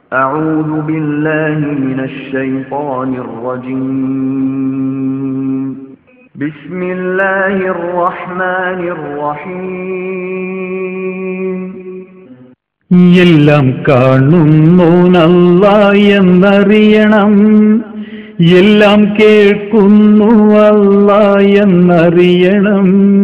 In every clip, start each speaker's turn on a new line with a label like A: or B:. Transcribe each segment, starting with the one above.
A: أعوذ بالله من الشيطان الرجيم بسم الله الرحمن الرحيم
B: എല്ലാം കാണുന്നു നല്ല എന്നറിയണം എല്ലാം കേൾക്കുന്നു അല്ല എന്നറിയണം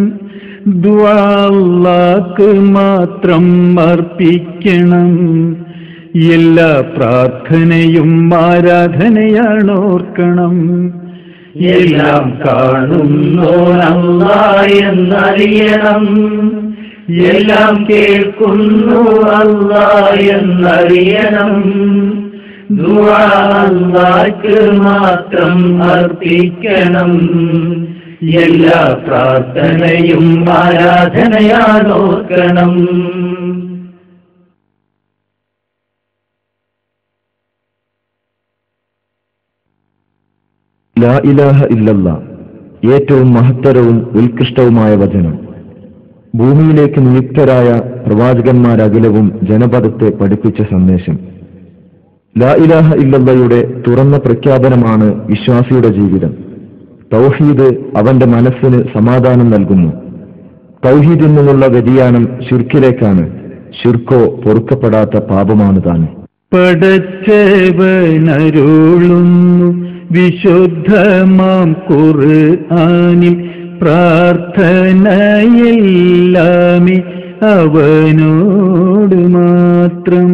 B: ദ്വാക്ക് മാത്രം അർപ്പിക്കണം എല്ലാ പ്രാർത്ഥനയും ആരാധനയാണ് ഓർക്കണം എല്ലാം കാണുന്നു അല്ല എന്നറിയണം എല്ലാം കേൾക്കുന്നു അല്ല എന്നറിയണം ദുആക്ക് മാത്രം അർപ്പിക്കണം എല്ലാ പ്രാർത്ഥനയും ആരാധനയാലോക്കണം
C: ലാ ഇലാഹ ഇല്ലല്ല ഏറ്റവും മഹത്തരവും ഉത്കൃഷ്ടവുമായ വചനം ഭൂമിയിലേക്ക് നിയുക്തരായ പ്രവാചകന്മാരകിലവും ജനപദത്തെ പഠിപ്പിച്ച സന്ദേശം ലാ ഇലാഹ ഇല്ലല്ലയുടെ തുറന്ന പ്രഖ്യാപനമാണ് വിശ്വാസിയുടെ ജീവിതം തൗഹീദ് അവന്റെ മനസ്സിന് സമാധാനം നൽകുന്നു തൗഹീദിൽ നിന്നുള്ള വ്യതിയാനം ശുർക്കിലേക്കാണ് ശുർക്കോ പൊറുക്കപ്പെടാത്ത പാപമാണ് താനും
B: പടച്ചവനരുളുന്നു വിശുദ്ധമാം ഖുർആനിൽ പ്രാർത്ഥനയെല്ലാമേ അവനോട് മാത്രം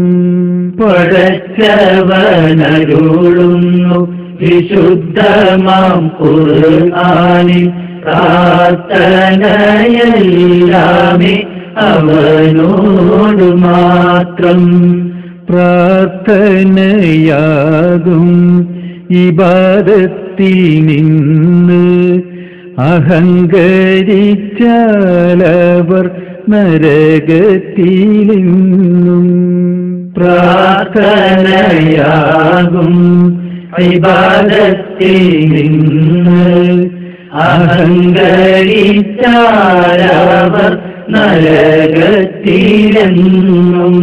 B: പടച്ചവനരുളുന്നു വിശുദ്ധമാം ഖുർആനിൽ പ്രാർത്ഥനയെല്ലാമേ അവനോട് മാത്രം പ്രാർത്ഥനയാകും ഇബാദത്തിൽ നിന്ന് അഹങ്കരിച്ചാലവർ നരകത്തിലെന്നും പ്രാർത്ഥനയാകും ഇബാദത്തിൽ നിന്ന് അഹങ്കരിച്ചാലവർ നരകത്തിലെന്നും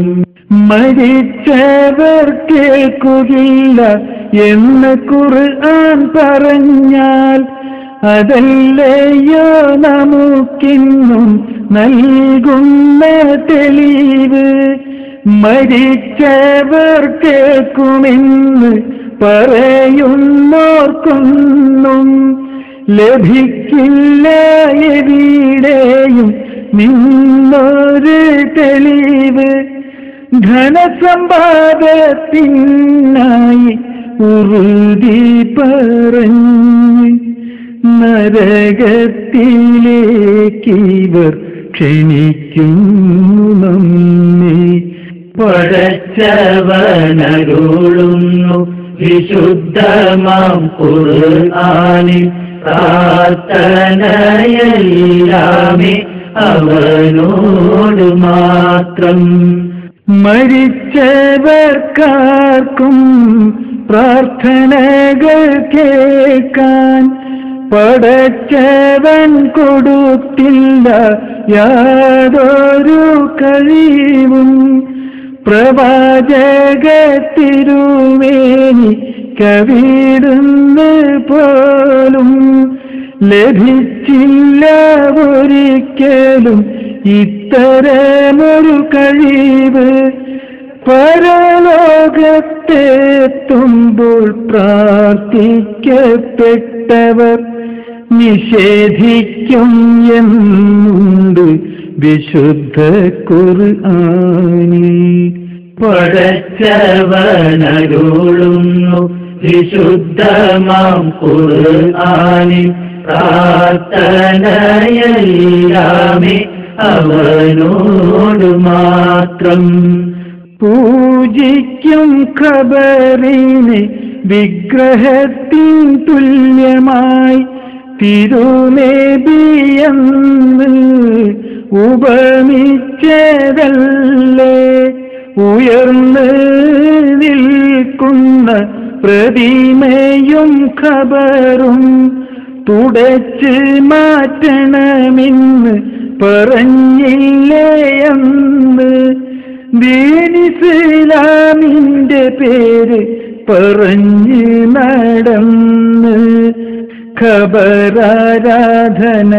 B: മരിച്ചവർ കേൾക്കുകയില്ല എന്ന് ഖുർആൻ പറഞ്ഞാൽ അതല്ലയോ നമുക്കിന്നും നൽകുന്ന തെളിവ് മരിച്ചവർ കേൾക്കുമെന്ന് പറയുന്നോർക്കൊന്നും ലഭിക്കില്ല എവിടെയും നിന്നൊരു തെളിവ് ധനസമ്പാദത്തിനായി ഉറുതി പറഞ്ഞ് നരകത്തിലേക്കിവർ ക്ഷണിക്കുന്നു നമ്മെ പടച്ചവനരുളുന്നു വിശുദ്ധമാം ഖുർആനിൽ പ്രാർത്ഥനയെല്ലാമേ അവനോട് മാത്രം മരിച്ചവർക്കാർക്കും പ്രാർത്ഥനകൾ കേൾക്കാൻ പടച്ചവൻ കൊടുത്തില്ല യാതൊരു കഴിവും പ്രവാചക തിരുവേനി കവിടുന്ന് പോലും ലഭിച്ചില്ല ഒരിക്കലും ഇത്തരമൊരു കഴിവ് പരലോകത്തെത്തുമ്പോൾ പ്രാർത്ഥിക്കപ്പെട്ടവർ നിഷേധിക്കും എന്നുണ്ട് വിശുദ്ധ ഖുർആനി പടച്ചവനരുളുന്നു വിശുദ്ധമാം ഖുർആനി പ്രാർത്ഥനയെല്ലാമേ അവനോട് മാത്രം പൂജിക്കും ഖബറിനെ വിഗ്രഹത്തിൻ തുല്യമായി തിരുനേബിയെന്ന് ഉപമിച്ചതല്ലേ ഉയർന്ന് നിൽക്കുന്ന പ്രതിമയും ഖബറും തുടച്ച് മാറ്റണമെന്ന് പറഞ്ഞില്ലേ അന്ന് ദീനിസ്ലാമിന്റെ പേര് പറഞ്ഞ് നടന്ന് ഖബറാരാധന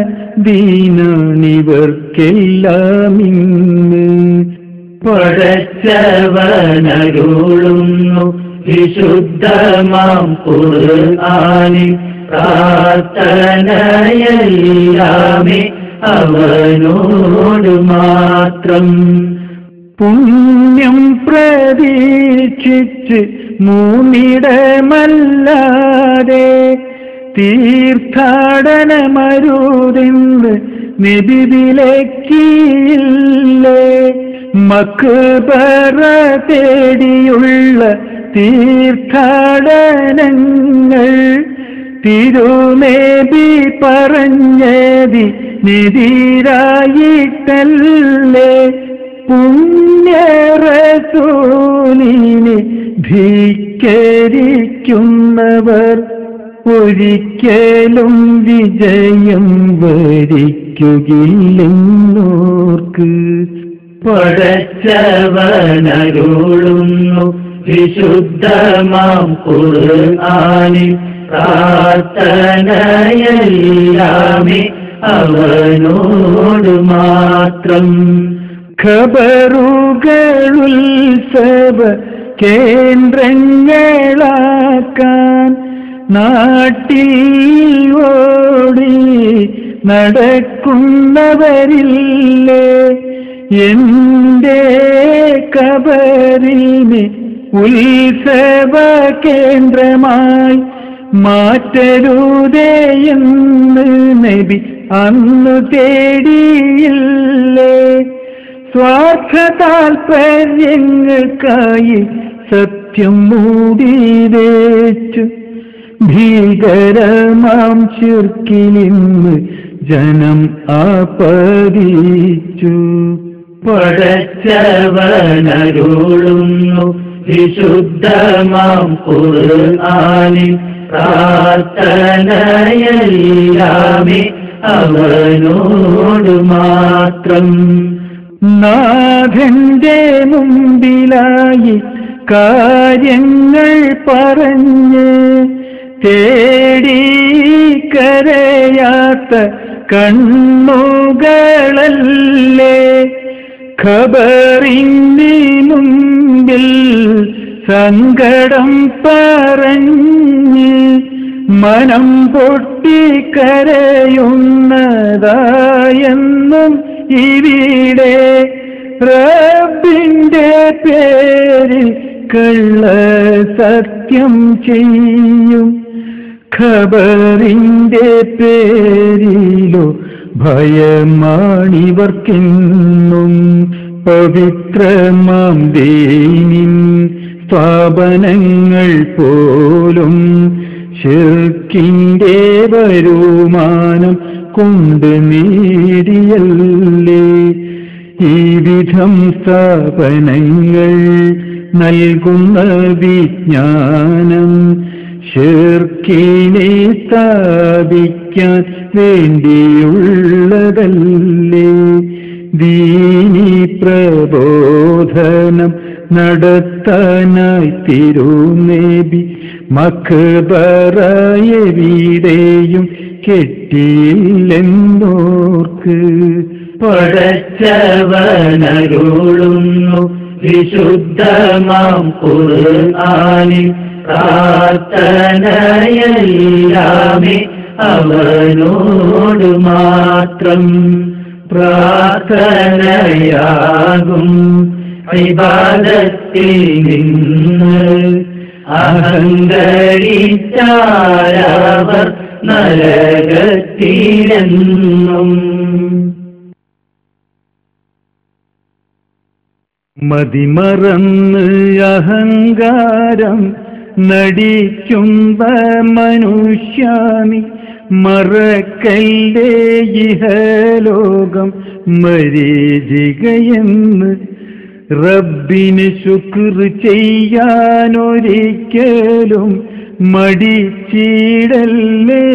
B: ദീനാണിവർക്കെല്ലാം ഇന്ന്
D: പടച്ചവനരുളുന്നു വിശുദ്ധമാം ഖുർആനിൽ പ്രാർത്ഥനയെല്ലാമേ അവനോട് മാത്രം
B: പുണ്യം പ്രതീക്ഷിച്ച് മൂന്നിടമല്ലാതെ തീർത്ഥാടനമരുതെന്ന് നിബിവിലക്കിയില്ലേ മക്ബറ തേടിയുള്ള തീർത്ഥാടനങ്ങൾ തിരുനേബി പറഞ്ഞതി നിതിരായിട്ടല്ലേ പുണ്യറസൂലിനെ ധിക്കരിക്കുന്നവർ ഒരിക്കലും വിജയം വരിക്കുകയില്ലെന്നോർക്ക്
D: പടച്ചവനരുളുന്നു വിശുദ്ധമാം ഖുർആനിൽ പ്രാർത്ഥനയെല്ലാമേ അവനോട് മാത്രം
B: ഖബറുകളുത്സവ കേന്ദ്രങ്ങളാക്കാൻ നാട്ടിൽ ഓടി നടക്കുന്നവരില്ലേ എന്റെ കബറിനെ ഉത്സവ കേന്ദ്രമായി മാറ്റരുതേയെന്ന് നബി അന്നു തേടിയില്ലേ സ്വാർത്ഥ താൽപര്യങ്ങൾക്കായി സത്യം മൂടിവേച്ചു ഭീകരമാം ചുർക്കിലിന്ന് ജനം ആപരിച്ചു
D: പടച്ചവനരുളുന്നു വിശുദ്ധമാം ഖുർആനിൽ പ്രാർത്ഥനയെല്ലാമേ അവനോട് മാത്രം
B: നാഥന്റെ മുമ്പിലായി കാര്യങ്ങൾ പറഞ്ഞ് തേടി കരയാത്ത കണ്ണുകളല്ലേ ഖബറിന് മുമ്പിൽ സങ്കടം പറഞ്ഞ് മനം പൊട്ടിക്കരയുന്നതായെന്നും ഇവിടെ റബ്ബിന്റെ പേരിൽ കള്ള സത്യം ചെയ്യും ഖബറിന്റെ പേരിലോ ഭയമാണിവർക്കെന്നും പവിത്രമാം ദീനിൻ സ്ഥാപനങ്ങൾ പോലും ഷിർക്കിന്റെ വരുമാനം കൊണ്ട് നേടിയല്ലേ ഈ വിധം സ്ഥാപനങ്ങൾ നൽകുന്ന വിജ്ഞാനം ഷിർക്കിനെ സ്ഥാപിക്കാൻ വേണ്ടിയുള്ളതല്ലേ ദീനി പ്രബോധനം നടത്താനായി തിരുനേബി മക്ബറയെവിടെയും കെട്ടിയില്ലെന്നോർക്ക്
D: പടച്ചവനരുളുന്നു വിശുദ്ധമാം ഖുർആനിൽ പ്രാർത്ഥനയെല്ലാമേ അവനോട് മാത്രം പ്രാർത്ഥനയാകും വിവാദത്തിൽ നിന്ന് അഹങ്കരിച്ചാരവർ നരകത്തിലെന്നും
B: മതിമറന്ന് അഹങ്കാരം നടിക്കുന്ന മനുഷ്യാനി മറക്കല്ലേ ഇഹലോകം മരീചികയെന്ന് റബ്ബിന് ശുക്ർ ചെയ്യാനൊരിക്കലും മടിച്ചിടല്ലേ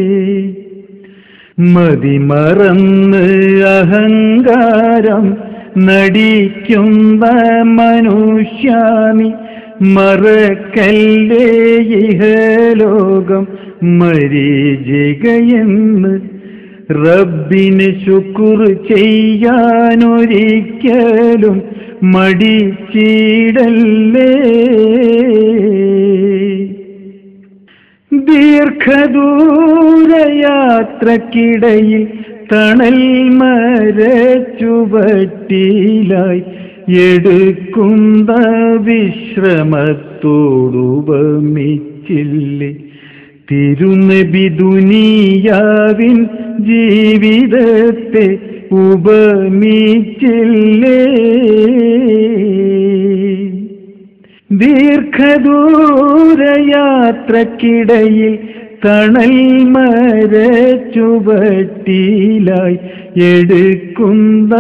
B: മതിമറന്ന് അഹങ്കാരം നടിക്കുന്ന മനുഷ്യാമി മറക്കല്ലേ ഇഹലോകം മരീചികയെന്ന് റബ്ബിന് ശുക്ർ ചെയ്യാനൊരിക്കലും മടിച്ചിടല്ലേ ദീർഘദൂരയാത്രക്കിടയിൽ തണൽ മരച്ചുവട്ടിലായി എടുക്കുന്ന വിശ്രമത്തോടുപമിച്ചില്ലേ തിരുനബി ദുനിയാവിൻ ജീവിതത്തെ ഉപമിച്ചില്ലേ ദീർഘദൂരയാത്രക്കിടയിൽ തണൽ മരച്ചുവട്ടിലായി എടുക്കുന്ന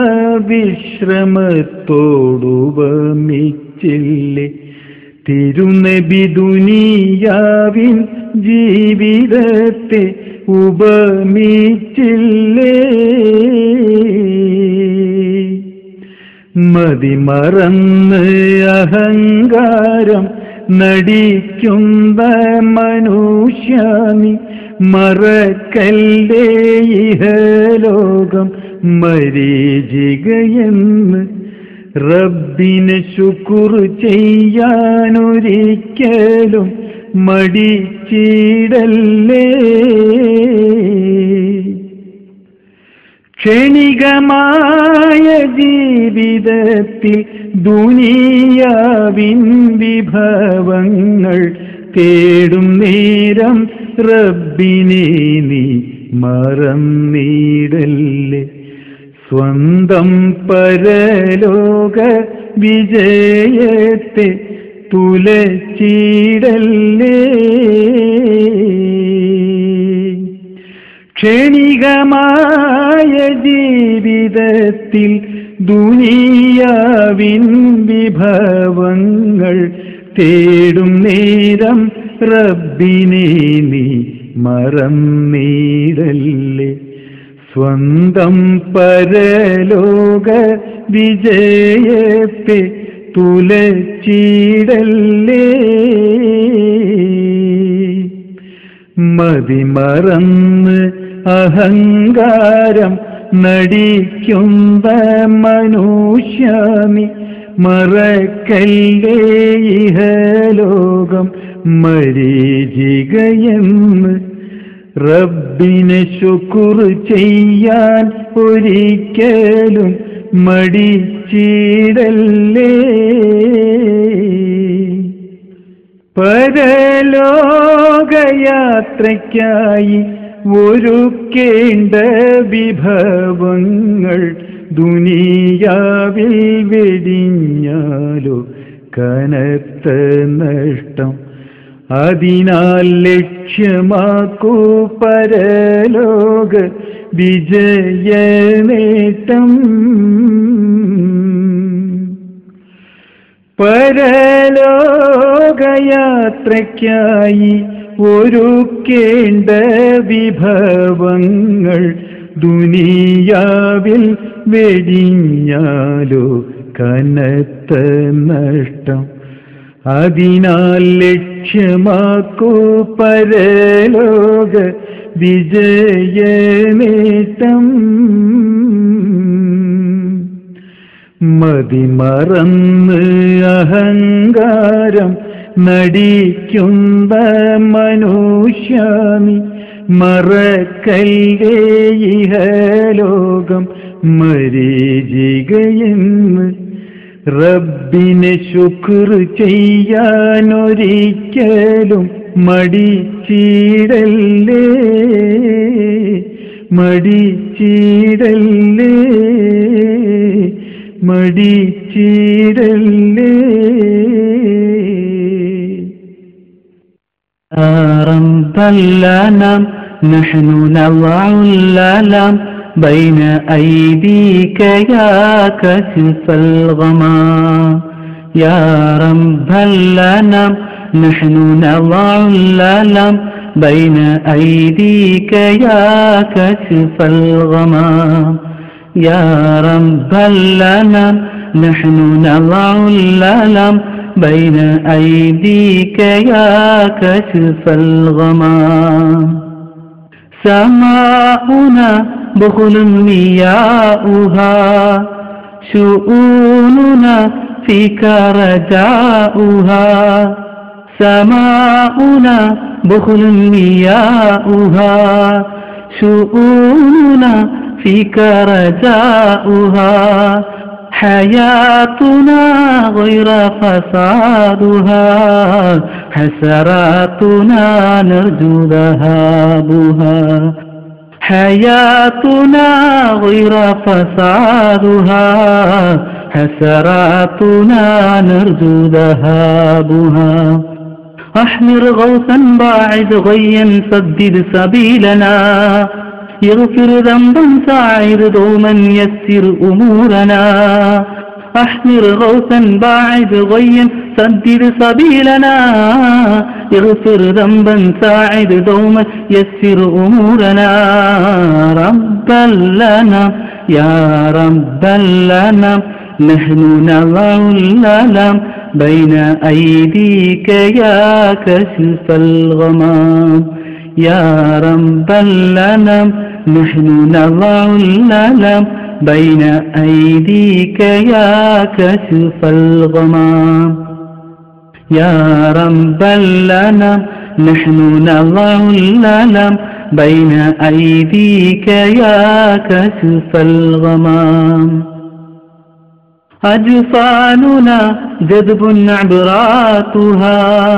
B: വിശ്രമത്തോടുപമിച്ചില്ലേ തിരുനബി ദുനിയാവിൻ ജീവിതത്തെ ഉപമിച്ചില്ലേ മതിമറന്ന് അഹങ്കാരം നടിക്കുന്ന മനുഷ്യാമി മറക്കല്ലേ ഇഹലോകം മരീചികയെന്ന് റബ്ബിന് ശുക്ർ ചെയ്യാനൊരിക്കലും മടിച്ചിടല്ലേ ക്ഷണികമായ ജീവിതത്തിൽ ദുനിയാവിൻ വിഭവങ്ങൾ തേടും നേരം റബ്ബിനെ നീ മറന്നിടല്ലേ സ്വന്തം പരലോക വിജയത്തെ തുലച്ചിടല്ലേ ക്ഷണികമായ ജീവിതത്തിൽ ദുനിയാവിൻ വിഭവങ്ങൾ തേടും നേരം റബ്ബിനെ നീ മറന്നിടല്ലേ സ്വന്തം പരലോക വിജയത്തെ തുലച്ചിടല്ലേ മതിമറന്ന് അഹങ്കാരം നടിക്കുന്ന മനുഷ്യാമി മറക്കല്ലേ ഇഹലോകം മരീചികയെന്ന് റബ്ബിന് ശുക്ർ ചെയ്യാൻ ഒരിക്കലും മടിച്ചിടല്ലേ പരലോകയാത്രയ്ക്കായി ഒരുക്കേണ്ട വിഭവങ്ങൾ ദുനിയാവിൽ വെടിഞ്ഞാലോ കനത്ത നഷ്ടം അതിനാൽ ലക്ഷ്യമാക്കൂ പരലോക വിജയ നേട്ടം പരലോകയാത്രയ്ക്കായി ഒരുക്കേണ്ട വിഭവങ്ങൾ ദുനിയാവിൽ വെടിഞ്ഞാലോ കനത്ത നഷ്ടം അതിനാൽ ലക്ഷ്യമാക്കൂ പരലോക വിജയ നേട്ടം മതിമറന്ന് അഹങ്കാരം നടിക്കുന്ന മനുഷ്യാമി മറക്കല്ലേ ഇഹലോകം മരീചികയെന്ന് റബ്ബിന് ശുക്ർ ചെയ്യാനൊരിക്കലും മടിച്ചിടല്ലേ മടിച്ചിടല്ലേ മടിച്ചിടല്ലേ
D: ربنا نحن نضع اللام بين أيديك يا كشف الغمام يا رب الأنام نحن نضع اللام بين أيديك يا كشف الغمام يا رب الأنام نحن نضع الألم بين أيديك يا كشف الغمام سماؤنا بخل مياؤها شؤوننا فيك رجاؤها سماؤنا بخل مياؤها شؤوننا فيك رجاؤها حياتنا غير فسادها حسراتنا نرجو ذهابها حياتنا غير فسادها حسراتنا نرجو ذهابها أحمر غوثا باعد غيا سدد سبيلنا يغفر ذنبا ساعد دوما يسر أمورنا أحمر غوثا باعد غيا سدد سبيلنا يغفر ذنبا ساعد دوما يسر أمورنا ربا لنا يا ربا لنا نحن نضع الألم بين أيديك يا كشف الغمام يا ربا لنا نحن نضع الألم بين أيديك يا كشف الغمام يا ربا لنا نحن نضع الألم بين أيديك يا كشف الغمام أجفاننا جذب عبراتها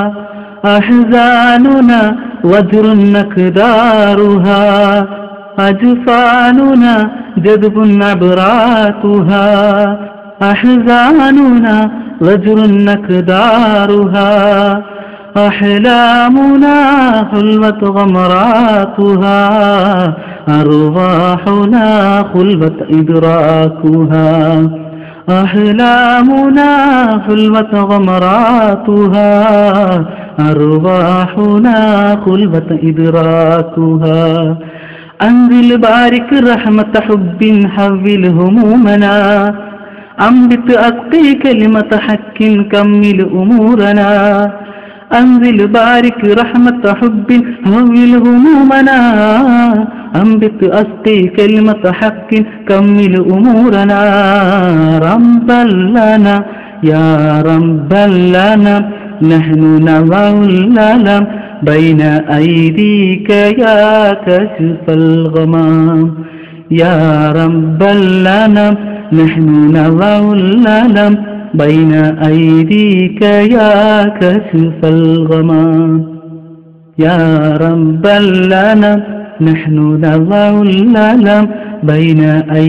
D: أحزاننا وجر نكدارها أجفاننا جذب عبراتها أحزاننا وجر نكدارها أحلامنا حلوة غمراتها أرواحنا خلوة إدراكها أحلامنا حلوة غمراتها أرواحنا خلوة إدراكها أنزل بارك رحمة حب حول همومنا أنبت أسقي كلمة حق كمل أمورنا أنزل بارك رحمة حب هول همومنا أنبت أسقي كلمة حق كمل أمورنا ربا لنا يا ربا لنا نحن نضع الألم بين أيديك يا كشف الغمام يا ربا لنا نحن نضع الألم بين أيديك يا كشف الغمام يا ربا لنا نحن نضع الألم بين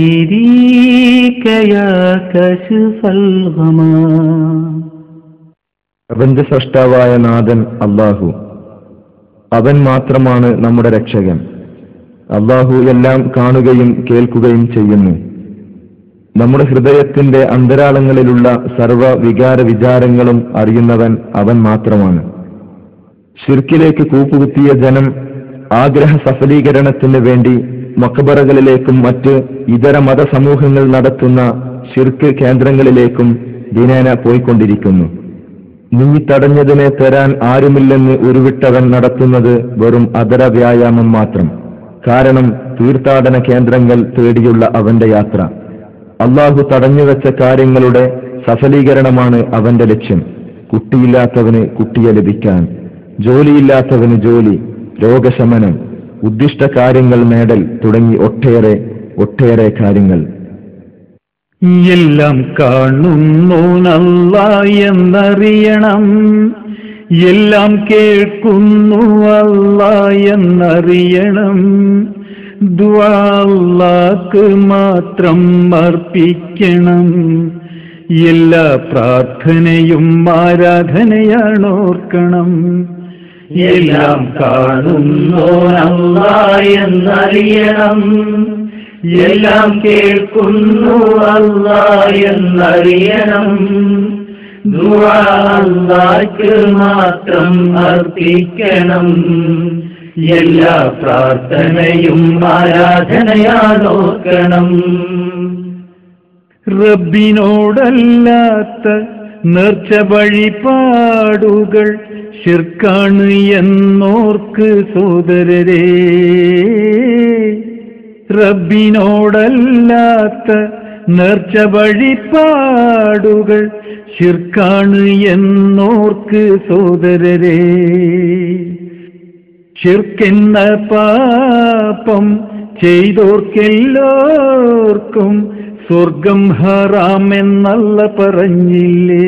D: أيديك يا كشف الغمام
C: പ്രപഞ്ച സൃഷ്ടാവായ നാഥൻ അള്ളാഹു അവൻ മാത്രമാണ് നമ്മുടെ രക്ഷകൻ അള്ളാഹു എല്ലാം കാണുകയും കേൾക്കുകയും ചെയ്യുന്നു നമ്മുടെ ഹൃദയത്തിന്റെ അന്തരാളങ്ങളിലുള്ള സർവ വികാര വിചാരങ്ങളും അറിയുന്നവൻ അവൻ മാത്രമാണ് ഷിർക്കിലേക്ക് കൂപ്പുകുത്തിയ ജനം ആഗ്രഹ സഫലീകരണത്തിന് വേണ്ടി മക്കബറകളിലേക്കും മറ്റ് ഇതര മതസമൂഹങ്ങൾ നടത്തുന്ന ഷിർക്ക് കേന്ദ്രങ്ങളിലേക്കും ദിനേന പോയിക്കൊണ്ടിരിക്കുന്നു നീ തടഞ്ഞതിനെ തരാൻ ആരുമില്ലെന്ന് ഉരുവിട്ടവൻ നടത്തുന്നത് വെറും അതര വ്യായാമം മാത്രം കാരണം തീർത്ഥാടന കേന്ദ്രങ്ങൾ തേടിയുള്ള അവന്റെ യാത്ര അള്ളാഹു തടഞ്ഞുവെച്ച കാര്യങ്ങളുടെ സഫലീകരണമാണ് അവന്റെ ലക്ഷ്യം കുട്ടിയില്ലാത്തവന് കുട്ടിയെ ലഭിക്കാൻ ജോലിയില്ലാത്തവന് ജോലി രോഗശമനം ഉദ്ദിഷ്ട കാര്യങ്ങൾ നേടൽ തുടങ്ങി ഒട്ടേറെ ഒട്ടേറെ കാര്യങ്ങൾ
B: എല്ലാം കാണുന്നു നല്ല എന്നറിയണം എല്ലാം കേൾക്കുന്നു അല്ല എന്നറിയണം ദ്വാക്ക് മാത്രം അർപ്പിക്കണം എല്ലാ പ്രാർത്ഥനയും ആരാധനയാണ് ഓർക്കണം എല്ലാം കാണുന്നു അല്ല എന്നറിയണം എല്ലാം കേൾക്കുന്നു അല്ല എന്നറിയണം ദുആക്ക് മാത്രം അർപ്പിക്കണം എല്ലാ പ്രാർത്ഥനയും ആരാധനയാ നോക്കണം റബ്ബിനോടല്ലാത്ത നേർച്ച വഴിപാടുകൾ ശിർക്കാണ് എന്നോർക്ക് സോദരരേ റബ്ബിനോടല്ലാത്ത നേർച്ച വഴിപാടുകൾ ശിർക്കാണ് എന്നോർക്ക് സോദരരേ ഷിർക്കെന്ന പാപം ചെയ്തോർക്കെല്ലാവർക്കും സ്വർഗം ഹറാമെന്നല്ല പറഞ്ഞില്ലേ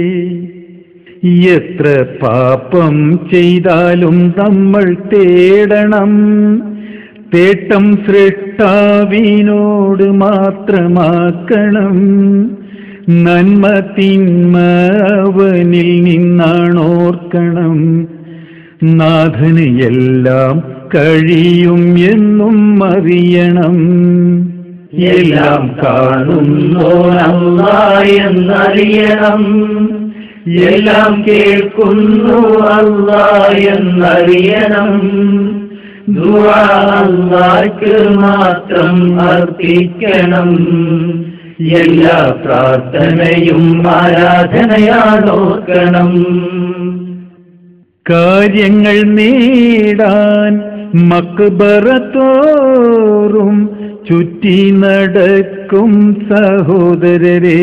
B: എത്ര പാപം ചെയ്താലും നമ്മൾ തേടണം തേട്ടം സൃഷ്ടാവിനോട് മാത്രമാക്കണം നന്മ തിന്മ അവനിൽ നിന്നാണോർക്കണം നാഥന് എല്ലാം കഴിയും എന്നും അറിയണം
D: എല്ലാം കാണുന്നോനല്ല എന്നറിയണം എല്ലാം കേൾക്കുന്നു അല്ല എന്നറിയണം ദുആ അല്ലാഹ്ക്ക് മാത്രം അർപ്പിക്കണം എല്ലാ പ്രാർത്ഥനയും ആരാധനയാണോർക്കണം
B: കാര്യങ്ങൾ നേടാൻ മക്ബറത്തോറും ചുറ്റി നടക്കും സഹോദരരെ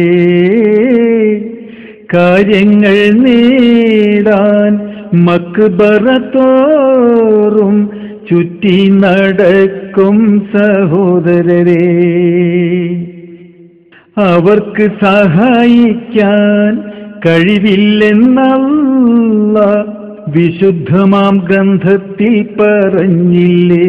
B: കാര്യങ്ങൾ നേടാൻ മക്ബറത്തോറും ചുറ്റി നടക്കും സഹോദരരെ അവർക്ക് സഹായിക്കാൻ കഴിവില്ലെന്നല്ല വിശുദ്ധമാം ഗ്രന്ഥത്തിൽ പറഞ്ഞില്ലേ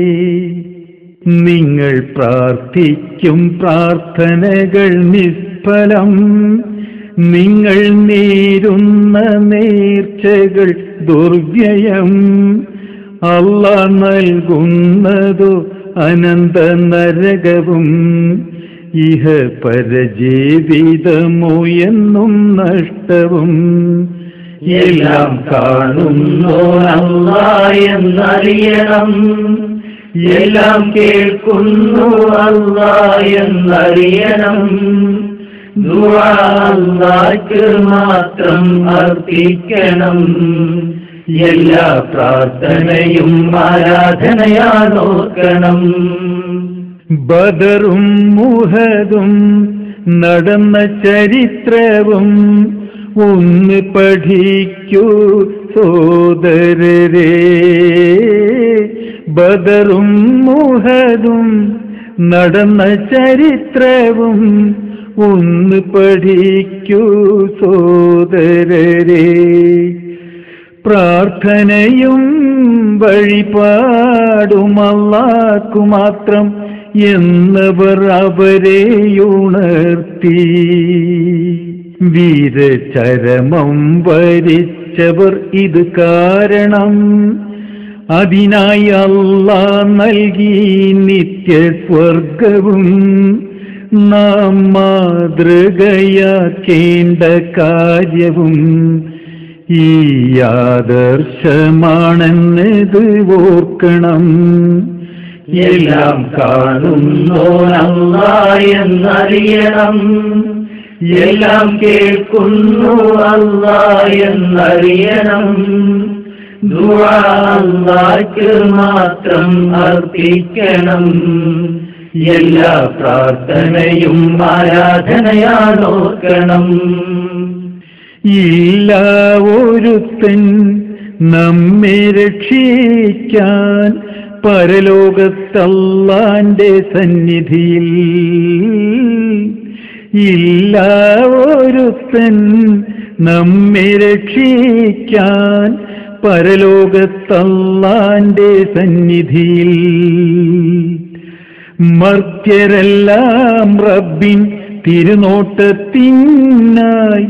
B: നിങ്ങൾ പ്രാർത്ഥിക്കും പ്രാർത്ഥനകൾ നിഷ്ഫലം നിങ്ങൾ നേരുന്ന നേർച്ചകൾ ദുർവ്യയം അല്ല നൽകുന്നതോ അനന്ത നരകവും ഇഹ പരജീവിതമോ എന്നും നഷ്ടവും
D: എല്ലാം കാണുന്നോനല്ല എന്നറിയണം എല്ലാം കേൾക്കുന്നു അല്ല എന്നറിയണം ദുആ അല്ലാഹ്ക്ക് മാത്രം അർപ്പിക്കണം എല്ലാ പ്രാർത്ഥനയും ആരാധനയാണോർക്കണം
B: ബദറും മുഹദും നടന്ന ചരിത്രവും ഒന്ന് പഠിക്കൂ സോദരരെ ബദറും മുഹദും നടന്ന ചരിത്രവും ഒന്ന് പഠിക്കൂ സോദരരെ പ്രാർത്ഥനയും വഴിപാടും അല്ലാക്കു മാത്രം എന്നവർ അവരെ ഉണർത്തി വീരചരമം വരിച്ചവർ ഇത് കാരണം അതിനായി അല്ലാ നൽകി നിത്യസ്വർഗവും നാം മാതൃകയാക്കേണ്ട കാര്യവും ഈ ആദർശമാണെന്നത് ഓർക്കണം
D: എല്ലാം കാണുന്നോനല്ല എന്നറിയണം എല്ലാം കേൾക്കുന്നു അല്ല എന്നറിയണം ദുആ അല്ലാഹ്ക്ക് മാത്രം അർപ്പിക്കണം എല്ലാ പ്രാർത്ഥനയും ആരാധനയാണോർക്കണം
B: ഇല്ല ഒരുത്തൻ നമ്മെ രക്ഷിക്കാൻ പരലോകത്തല്ലാന്റെ സന്നിധിയിൽ ഇല്ല ഒരുത്തൻ നമ്മെ രക്ഷിക്കാൻ പരലോകത്തല്ലാന്റെ സന്നിധിയിൽ മർത്യരെല്ലാം റബ്ബിൻ തിരുനോട്ടത്തിനായി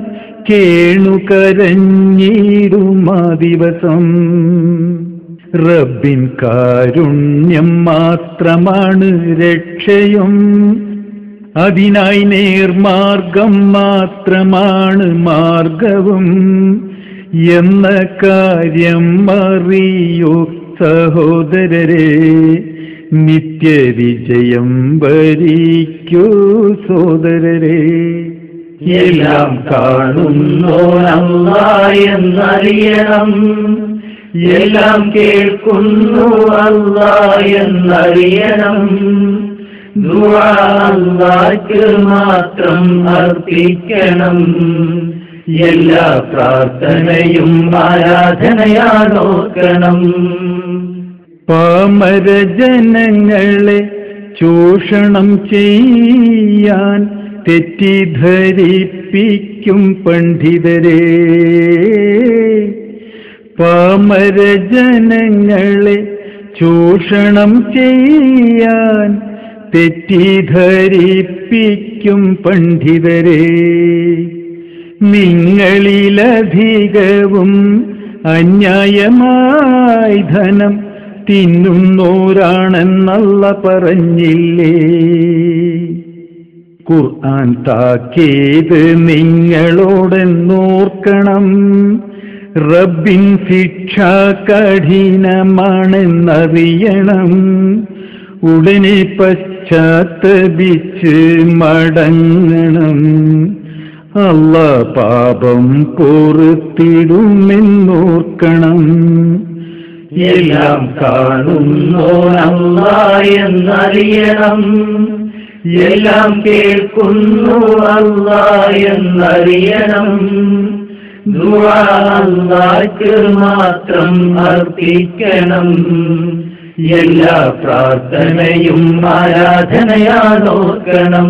B: കേണുകരഞ്ഞിടുമാ ദിവസം റബ്ബിൻ കാരുണ്യം മാത്രമാണ് രക്ഷയും അതിനായി നേർമാർഗം മാത്രമാണ് മാർഗവും എന്ന കാര്യം അറിയൂ സഹോദരരെ നിത്യവിജയം വരിക്കൂ സോദരരെ
D: എല്ലാം കാണുന്നോനല്ല എന്നറിയണം എല്ലാം കേൾക്കുന്നു അല്ല എന്നറിയണം ദുആ അല്ലാഹ്ക്ക് മാത്രം അർപ്പിക്കണം എല്ലാ പ്രാർത്ഥനയും ആരാധനയാണോക്കണം
B: പാമരജനങ്ങളെ ചൂഷണം ചെയ്യാൻ തെറ്റിദ്ധരിപ്പിക്കും പണ്ഡിതരെ പാമരജനങ്ങളെ ചൂഷണം ചെയ്യാൻ തെറ്റിദ്ധരിപ്പിക്കും പണ്ഡിതരെ നിങ്ങളിലധികവും അന്യായമായി ധനം തിന്നുന്നോരാണെന്നല്ല പറഞ്ഞില്ലേ ഖുർആൻ താക്കീത് നിങ്ങളോടെന്നോർക്കണം റബ്ബിൻ ശിക്ഷ കഠിനമാണെന്നറിയണം ഉടനെ പശ്ചാത്തപിച്ച് മടങ്ങണം അല്ല പാപം പൊറുത്തിടുമെന്നോർക്കണം
D: എല്ലാം കാണുന്നോനല്ല എന്നറിയണം എല്ലാം കേൾക്കുന്നു അല്ല എന്നറിയണം ദുആ അല്ലാഹ്ക്ക് മാത്രം അർപ്പിക്കണം എല്ലാ പ്രാർത്ഥനയും ആരാധനയാണോക്കണം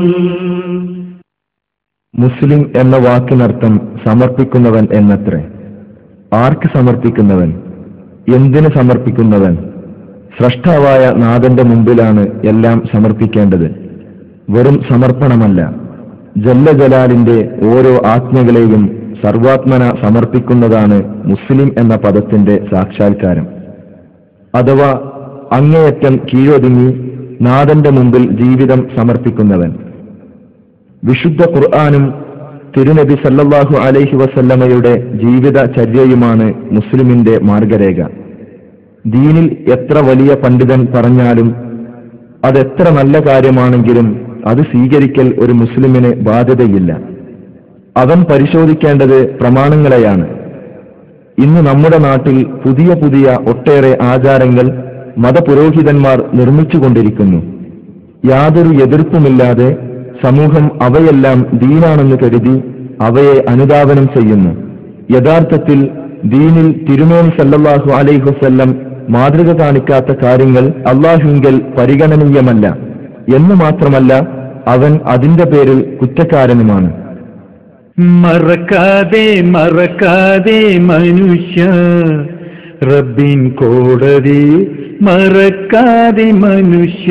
C: മുസ്ലിം എന്ന വാക്കിനർത്ഥം സമർപ്പിക്കുന്നവൻ എന്നത്രേ ആർക്ക് സമർപ്പിക്കുന്നവൻ എന്തിന് സമർപ്പിക്കുന്നവൻ സ്രഷ്ടാവായ നാഥന്റെ മുമ്പിലാണ് എല്ലാം സമർപ്പിക്കേണ്ടത് വെറും സമർപ്പണമല്ല ജല്ല ജലാലിന്റെ ഓരോ ആജ്ഞകളെയും സർവാത്മന സമർപ്പിക്കുന്നതാണ് മുസ്ലിം എന്ന പദത്തിന്റെ സാക്ഷാത്കാരം അഥവാ അങ്ങേയറ്റം കീഴൊതുങ്ങി നാഥന്റെ മുമ്പിൽ ജീവിതം സമർപ്പിക്കുന്നവൻ വിശുദ്ധ ഖുർആാനും തിരുനബി സല്ലല്ലാഹു അലൈഹി വസല്ലമയുടെ ജീവിത ചര്യയുമാണ് മുസ്ലിമിന്റെ മാർഗരേഖ ദീനിൽ എത്ര വലിയ പണ്ഡിതൻ പറഞ്ഞാലും അതെത്ര നല്ല കാര്യമാണെങ്കിലും അത് സ്വീകരിക്കൽ ഒരു മുസ്ലിമിന് ബാധ്യതയില്ല അവൻ പരിശോധിക്കേണ്ടത് പ്രമാണങ്ങളെയാണ് ഇന്ന് നമ്മുടെ നാട്ടിൽ പുതിയ പുതിയ ഒട്ടേറെ ആചാരങ്ങൾ മതപുരോഹിതന്മാർ നിർമ്മിച്ചുകൊണ്ടിരിക്കുന്നു യാതൊരു എതിർപ്പുമില്ലാതെ സമൂഹം അവയെല്ലാം ദീനാണെന്ന് കരുതി അവയെ അനുധാവനം ചെയ്യുന്നു യഥാർത്ഥത്തിൽ ദീനിൽ തിരുമേനി സല്ലല്ലാഹു അലൈഹി വസല്ലം മാതൃക കാണിക്കാത്ത കാര്യങ്ങൾ അള്ളാഹുങ്കൽ പരിഗണനീയമല്ല എന്ന് മാത്രമല്ല അവൻ അതിന്റെ പേരിൽ കുറ്റക്കാരനുമാണ്
B: മറക്കാതെ മറക്കാതെ മനുഷ്യ റബ്ബിൻ കോടതി മറക്കാതെ മനുഷ്യ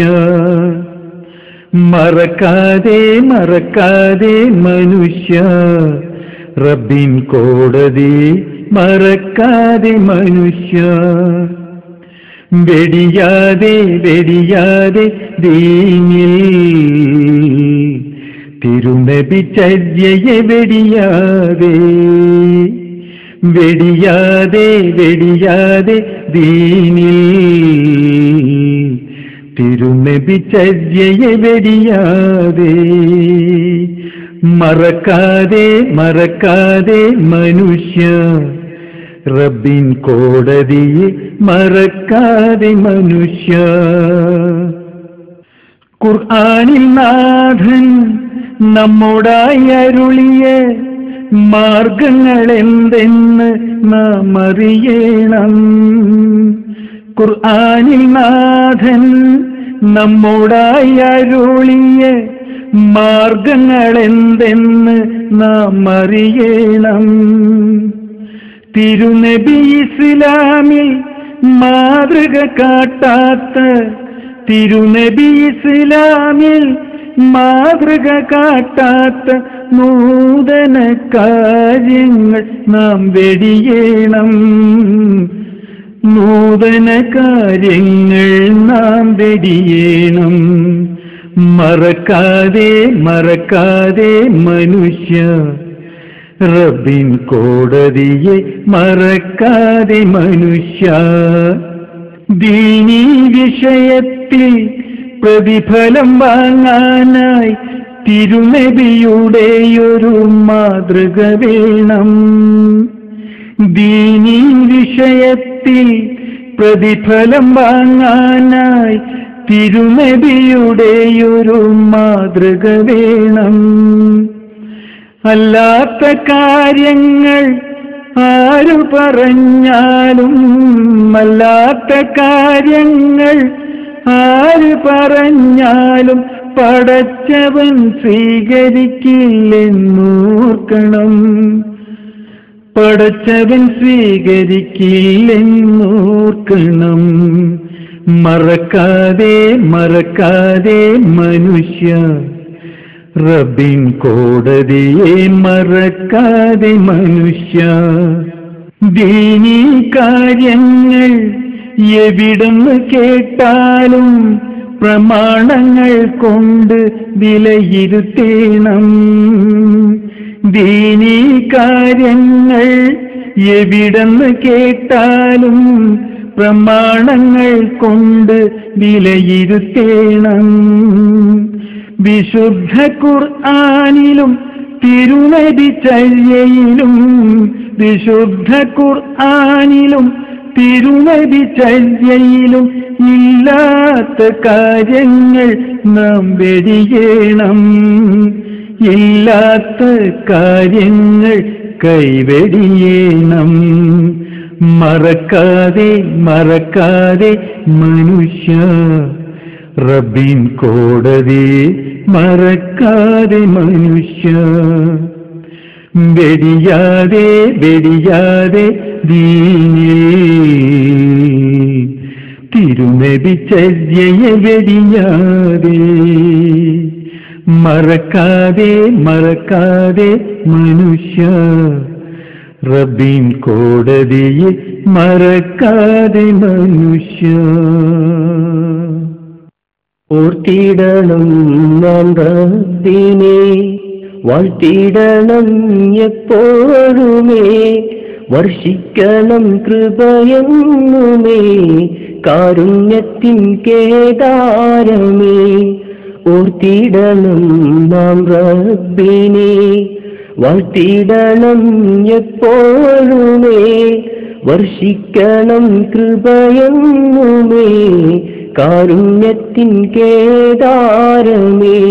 B: മറക്കാതെ മറക്കാതെ മനുഷ്യ റബ്ബിൻ കോടതി മറക്കാതെ മനുഷ്യ വെടിയാതെ വെടിയാതെ ദീനിൽ തിരുനബി ചര്യയെ വെടിയാതെ വെടിയാതെ വെടിയാതെ ദീനിൽ തിരുനബി ചര്യയെ വെടിയാതെ മറക്കാതെ മറക്കാതെ മനുഷ്യ റബ്ബിൻ കോടതിയെ മറക്കാതെ മനുഷ്യ ഖുർആനിൽ നാഥൻ നമ്മോടായി അരുളിയ മാർഗങ്ങൾ എന്തെന്ന് നാം അറിയണം ഖുർആനിൽ നാഥൻ നമ്മോടായി അരുളിയ മാർഗങ്ങൾ എന്തെന്ന് നാം അറിയണം തിരുനബി ഇസ്ലാമിൽ മാതൃക കാട്ടാത്ത തിരുനബി ഇസ്ലാമിൽ മാതൃക കാട്ടാത്ത നൂതന കാര്യങ്ങൾ നാം വെടിയണം നൂതന കാര്യങ്ങൾ നാം വെടിയണം മറക്കാതെ മറക്കാതെ മനുഷ്യ റബ്ബിൻ കോടതിയെ മറക്കാതെ മനുഷ്യ ദീനീ വിഷയത്തിൽ വിഷയത്തിൽ പ്രതിഫലം വാങ്ങാനായി തിരുനബിയുടെയൊരു മാതൃക വേണം ദീനീ വിഷയത്തിൽ പ്രതിഫലം വാങ്ങാനായി തിരുനബിയുടെയൊരു മാതൃക വേണം അല്ലാത്ത കാര്യങ്ങൾ ആരു പറഞ്ഞാലും അല്ലാത്ത കാര്യങ്ങൾ ആര് പറഞ്ഞാലും പടച്ചവൻ സ്വീകരിക്കില്ലെന്നോർക്കണം പടച്ചവൻ സ്വീകരിക്കില്ലെന്നോർക്കണം മറക്കാതെ മറക്കാതെ മനുഷ്യ റബ്ബിൻ കോടതിയെ മറക്കാതെ മനുഷ്യ ദീനീ കാര്യങ്ങൾ എവിടെന്ന് കേട്ടാലും പ്രമാണങ്ങൾ കൊണ്ട് വിലയിരുത്തേണം ദീനീ കാര്യങ്ങൾ എവിടെന്ന് കേട്ടാലും പ്രമാണങ്ങൾ കൊണ്ട് വിലയിരുത്തേണം വിശുദ്ധ ഖുർആാനിലും തിരുനബി ചര്യയിലും വിശുദ്ധ ഖുർആാനിലും തിരുനബി ചര്യയിലും ഇല്ലാത്ത കാര്യങ്ങൾ നാം വെടിയണം ഇല്ലാത്ത കാര്യങ്ങൾ കൈവെടിയണം മറക്കാതെ മറക്കാതെ മനുഷ്യ റബ്ബിൻ കോടതിയെ മറക്കാതെ മനുഷ്യ വെടിയാതെ വെടിയാതെ ദീനേ തിരുനബി ചര്യയെ വെടിയാതെ മറക്കാതെ മറക്കാതെ മനുഷ്യ റബ്ബിൻ കോടതിയെ മറക്കാതെ മനുഷ്യ
D: ഓർത്തിടണം നാം റബ്ബിനെ വാഴ്ത്തിടണം എപ്പോഴുമേ വർഷിക്കണം കൃപയെന്നുമേ കാരുണ്യത്തിൻ കേദാരമേ ഓർത്തിടണം നാം റബ്ബിനെ വാഴ്ത്തിടണം എപ്പോഴുമേ വർഷിക്കണം കൃപയെന്നുമേ കാരുണ്യത്തിൻ കേദാരമേ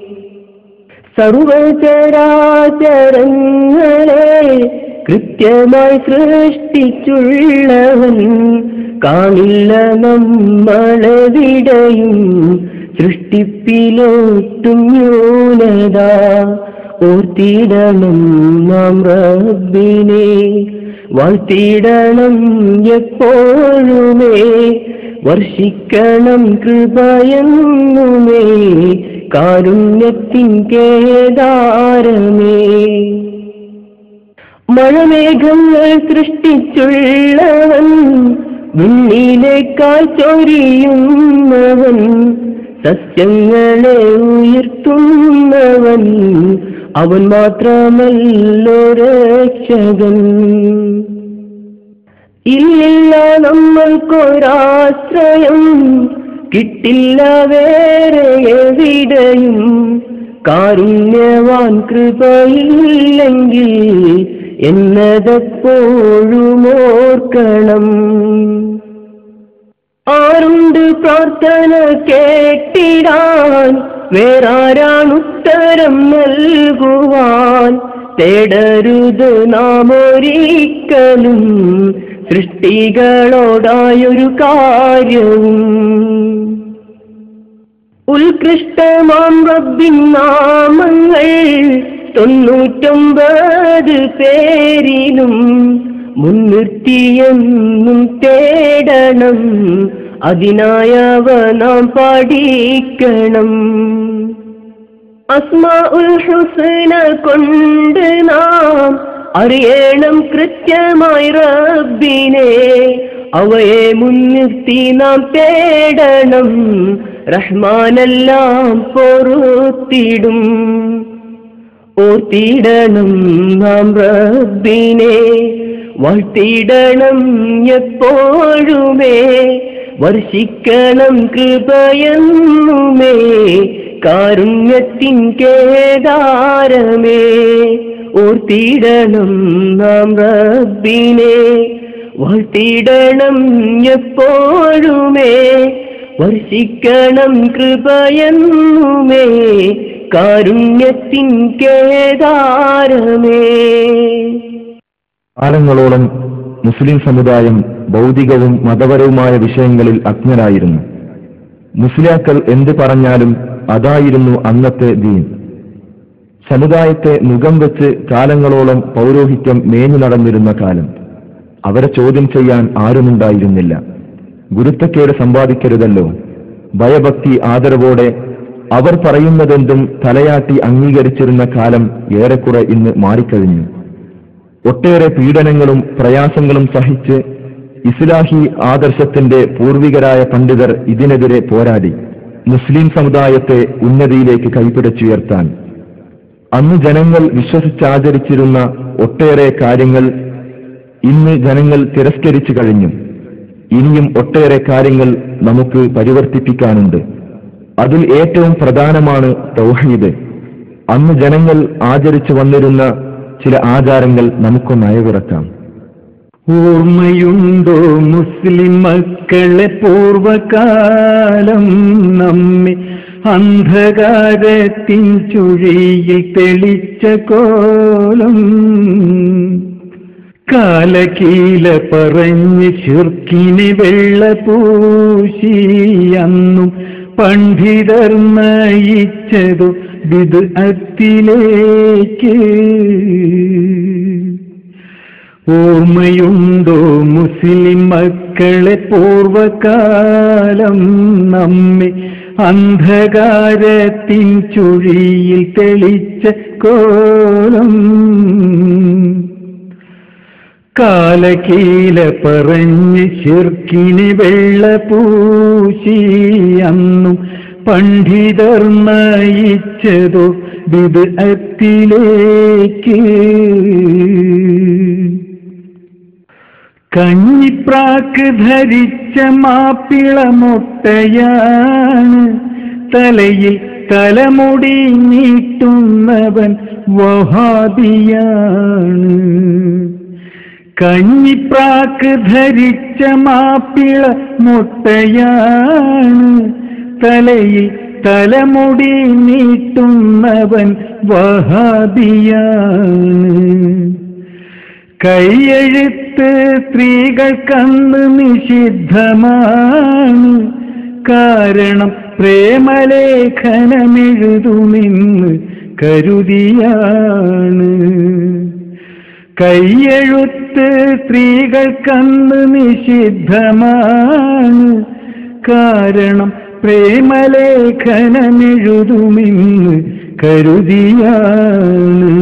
D: സർവചരാചരങ്ങളെ കൃത്യമായി സൃഷ്ടിച്ചുള്ളവൻ കാണില്ല നമ്മളെവിടെയും സൃഷ്ടിപ്പിലോട്ടും ന്യൂനത ഓർത്തിടണം നാം റബ്ബിനെ വാഴ്ത്തിടണം എപ്പോഴുമേ വർഷിക്കണം കൃപയെന്നുമേ കാരുണ്യത്തിൻ കേദാരമേ മഴമേഘങ്ങൾ സൃഷ്ടിച്ചുള്ളവൻ വിണ്ണിലേക്കാൾ ചൊരിയുന്നവൻ സസ്യങ്ങളെ ഉയർത്തുന്നവൻ അവൻ മാത്രമല്ലോ രക്ഷകൻ ഇല്ലില്ല നമ്മൾക്കൊരാശ്രയം കിട്ടില്ല വേറെ എവിടെയും കാരുണ്യവാൻ കൃപയില്ലെങ്കിൽ എന്നതെപ്പോഴും ഓർക്കണം ആരുണ്ട് പ്രാർത്ഥന കേട്ടിടാൻ വേറാരാണ് ഉത്തരം നൽകുവാൻ തേടരുത് നാം ഒരിക്കലും സൃഷ്ടികളോടായൊരു കാര്യവും ഉത്കൃഷ്ടമാം റബ്ബിൻ നാമങ്ങൾ തൊണ്ണൂറ്റൊമ്പത് പേരിലും മുൻനിർത്തിയെന്നും തേടണം അതിനായവ നാം പഠിക്കണം അസ്മാ ഉൽ ഹുസന കൊണ്ട് നാം അറിയണം കൃത്യമായി റബ്ബിനെ അവയെ മുൻനിർത്തി നാം തേടണം റഹ്മാനെല്ലാം പൊറുത്തിടും ഓർത്തിടണം നാം റബ്ബിനെ വാഴ്ത്തിടണം എപ്പോഴുമേ വർഷിക്കണം കൃപയെന്നുമേ കാരുണ്യത്തിൻ കേദാരമേ ഓർത്തിടണം നാം റബ്ബിനെ വാഴ്ത്തിടണം എപ്പോഴുമേ വർഷിക്കണം കൃപയെന്നുമേ കാരുണ്യത്തിൻ കേദാരമേ
C: കാലങ്ങളോളം മുസ്ലിം സമുദായം ഭൗതികവും മതപരവുമായ വിഷയങ്ങളിൽ അജ്ഞരായിരുന്നു മുസ്ലിയാക്കൾ എന്ത് പറഞ്ഞാലും അതായിരുന്നു അന്നത്തെ ദീൻ സമുദായത്തെ മുഖം വെച്ച് കാലങ്ങളോളം പൗരോഹിത്യം മേഞ്ഞു നടന്നിരുന്ന കാലം അവരെ ചോദ്യം ചെയ്യാൻ ആരുമുണ്ടായിരുന്നില്ല ഗുരുത്തക്കേട് സമ്പാദിക്കരുതല്ലോ ഭയഭക്തി ആദരവോടെ അവർ പറയുന്നതെന്തും തലയാട്ടി അംഗീകരിച്ചിരുന്ന കാലം ഏറെക്കുറെ ഇന്ന് മാറിക്കഴിഞ്ഞു ഒട്ടേറെ പീഡനങ്ങളും പ്രയാസങ്ങളും സഹിച്ച് ഇസ്ലാഹി ആദർശത്തിന്റെ പൂർവികരായ പണ്ഡിതർ ഇതിനെതിരെ പോരാടി മുസ്ലിം സമുദായത്തെ ഉന്നതിയിലേക്ക് കൈപിടിച്ചുയർത്താൻ അന്ന് ജനങ്ങൾ വിശ്വസിച്ചാചരിച്ചിരുന്ന ഒട്ടേറെ കാര്യങ്ങൾ ഇന്ന് ജനങ്ങൾ തിരസ്കരിച്ചു കഴിഞ്ഞു ഇനിയും ഒട്ടേറെ കാര്യങ്ങൾ നമുക്ക് പരിവർത്തിപ്പിക്കാനുണ്ട് അതിൽ ഏറ്റവും പ്രധാനമാണ് തൗഹീദ് അന്ന് ജനങ്ങൾ ആചരിച്ചു വന്നിരുന്ന ചില ആചാരങ്ങൾ നമുക്കൊന്ന് അയവിറക്കാം
B: ഓർമ്മയുണ്ടോ മുസ്ലിം മക്കളെ പൂർവകാലം നമ്മെ അന്ധകാരത്തിൻ ചുഴിയിൽ തെളിച്ച കോലം കാലകീല പറഞ്ഞ് ചുർക്കിനെ വെള്ള പൂശി അന്നും പണ്ഡിതർ നയിച്ചതു വിദ് അത്തിലേക്ക് ഓർമ്മയുണ്ടോ മുസ്ലിം മക്കളെ പൂർവകാലം നമ്മെ അന്ധകാരത്തിൻ ചുഴിയിൽ തെളിച്ച കോലം കാലകീല പറഞ്ഞ് ശിർക്കിന് വെള്ള പൂശി അന്നും പണ്ഡിതർ നയിച്ചതോ വിദ് അത്തിലേക്ക് കഞ്ഞിപ്രാക്ക് ധരിച്ച മാപ്പിള മുട്ടയാണ് തലയിൽ തലമുടി നീട്ടുന്നവൻ വഹാബിയാണ് കഞ്ഞിപ്രാക്ക് ധരിച്ച മാപ്പിള മുട്ടയാണ് തലയിൽ തലമുടി നീട്ടുന്നവൻ വഹാബിയാണ് കൈയെഴുത്ത് സ്ത്രീകൾക്കന്ന് നിഷിദ്ധമാണ് കാരണം പ്രേമലേഖനമെഴുതുമെന്ന് കരുതിയാണ് കൈയെഴുത്ത് സ്ത്രീകൾക്കന്ന് നിഷിദ്ധമാണ് കാരണം പ്രേമലേഖനമെഴുതുമെന്ന് കരുതിയാണ്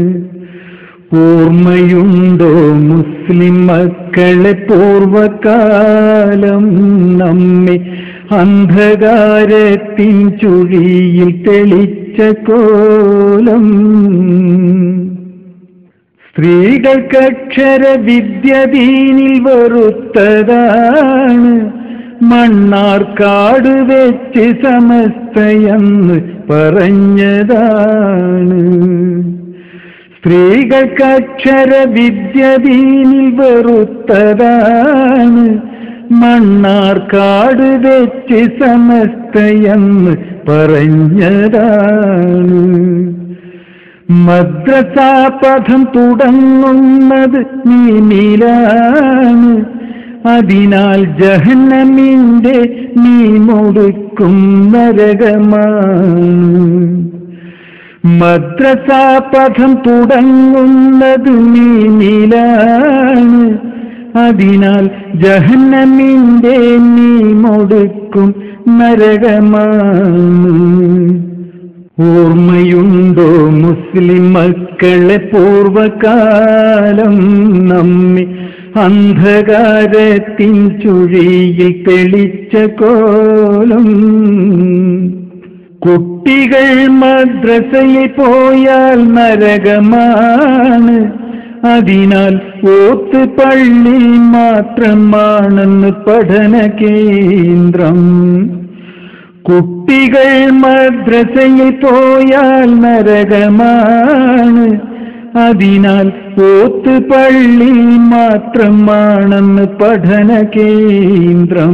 B: ഓർമ്മയുണ്ടോ മുസ്ലിം മക്കളെ പൂർവകാലം നമ്മെ അന്ധകാരത്തിൻ ചുഴിയിൽ തെളിച്ച കോലം സ്ത്രീകൾക്കക്ഷര വിദ്യദീനിൽ വെറുത്തതാണ് മണ്ണാർക്കാട് വെച്ച് സമസ്തയെന്ന് പറഞ്ഞതാണ് സ്ത്രീകൾക്കക്ഷര വിദ്യദീനിൽ വെറുത്തതാണ് മണ്ണാർക്കാട് വെച്ച് സമസ്തയെന്ന് പറഞ്ഞതാണ് മദ്രസാപഥം തുടങ്ങുന്നത് നീമിലാണ് അതിനാൽ ജഹന്നമിന്റെ നീ മുടുക്കും നരകമാണ് മദ്രസാപഥം തുടങ്ങുന്നത് നീമിലാണ് അതിനാൽ ജഹന്നമിന്റെ നീ മുടുക്കും നരകമാണ് ഓർമ്മയുണ്ടോ മുസ്ലിം മക്കളെ പൂർവകാലം നമ്മെ അന്ധകാരത്തിൻ ചുഴിയിൽ തെളിച്ച കോലം കുട്ടികൾ മദ്രസയിൽ പോയാൽ നരകമാണ് അതിനാൽ ഓത്ത് പള്ളി മാത്രമാണെന്ന് പഠന കേന്ദ്രം കുട്ടികൾ മദ്രസയിൽ പോയാൽ നരകമാണ് അതിനാൽ ഓത്ത് പള്ളി മാത്രമാണെന്ന് പഠന കേന്ദ്രം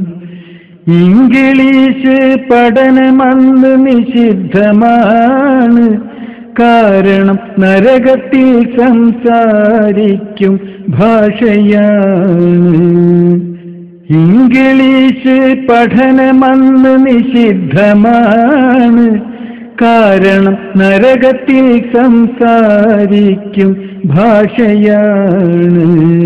B: ഇംഗ്ലീഷ് പഠനമന്ന് നിഷിദ്ധമാണ് കാരണം നരകത്തിൽ സംസാരിക്കും ഭാഷയാണ് ഇംഗ്ലീഷ് പഠനമന്ന് നിഷിദ്ധമാണ് കാരണം നരകത്തിൽ സംസാരിക്കും ഭാഷയാണ്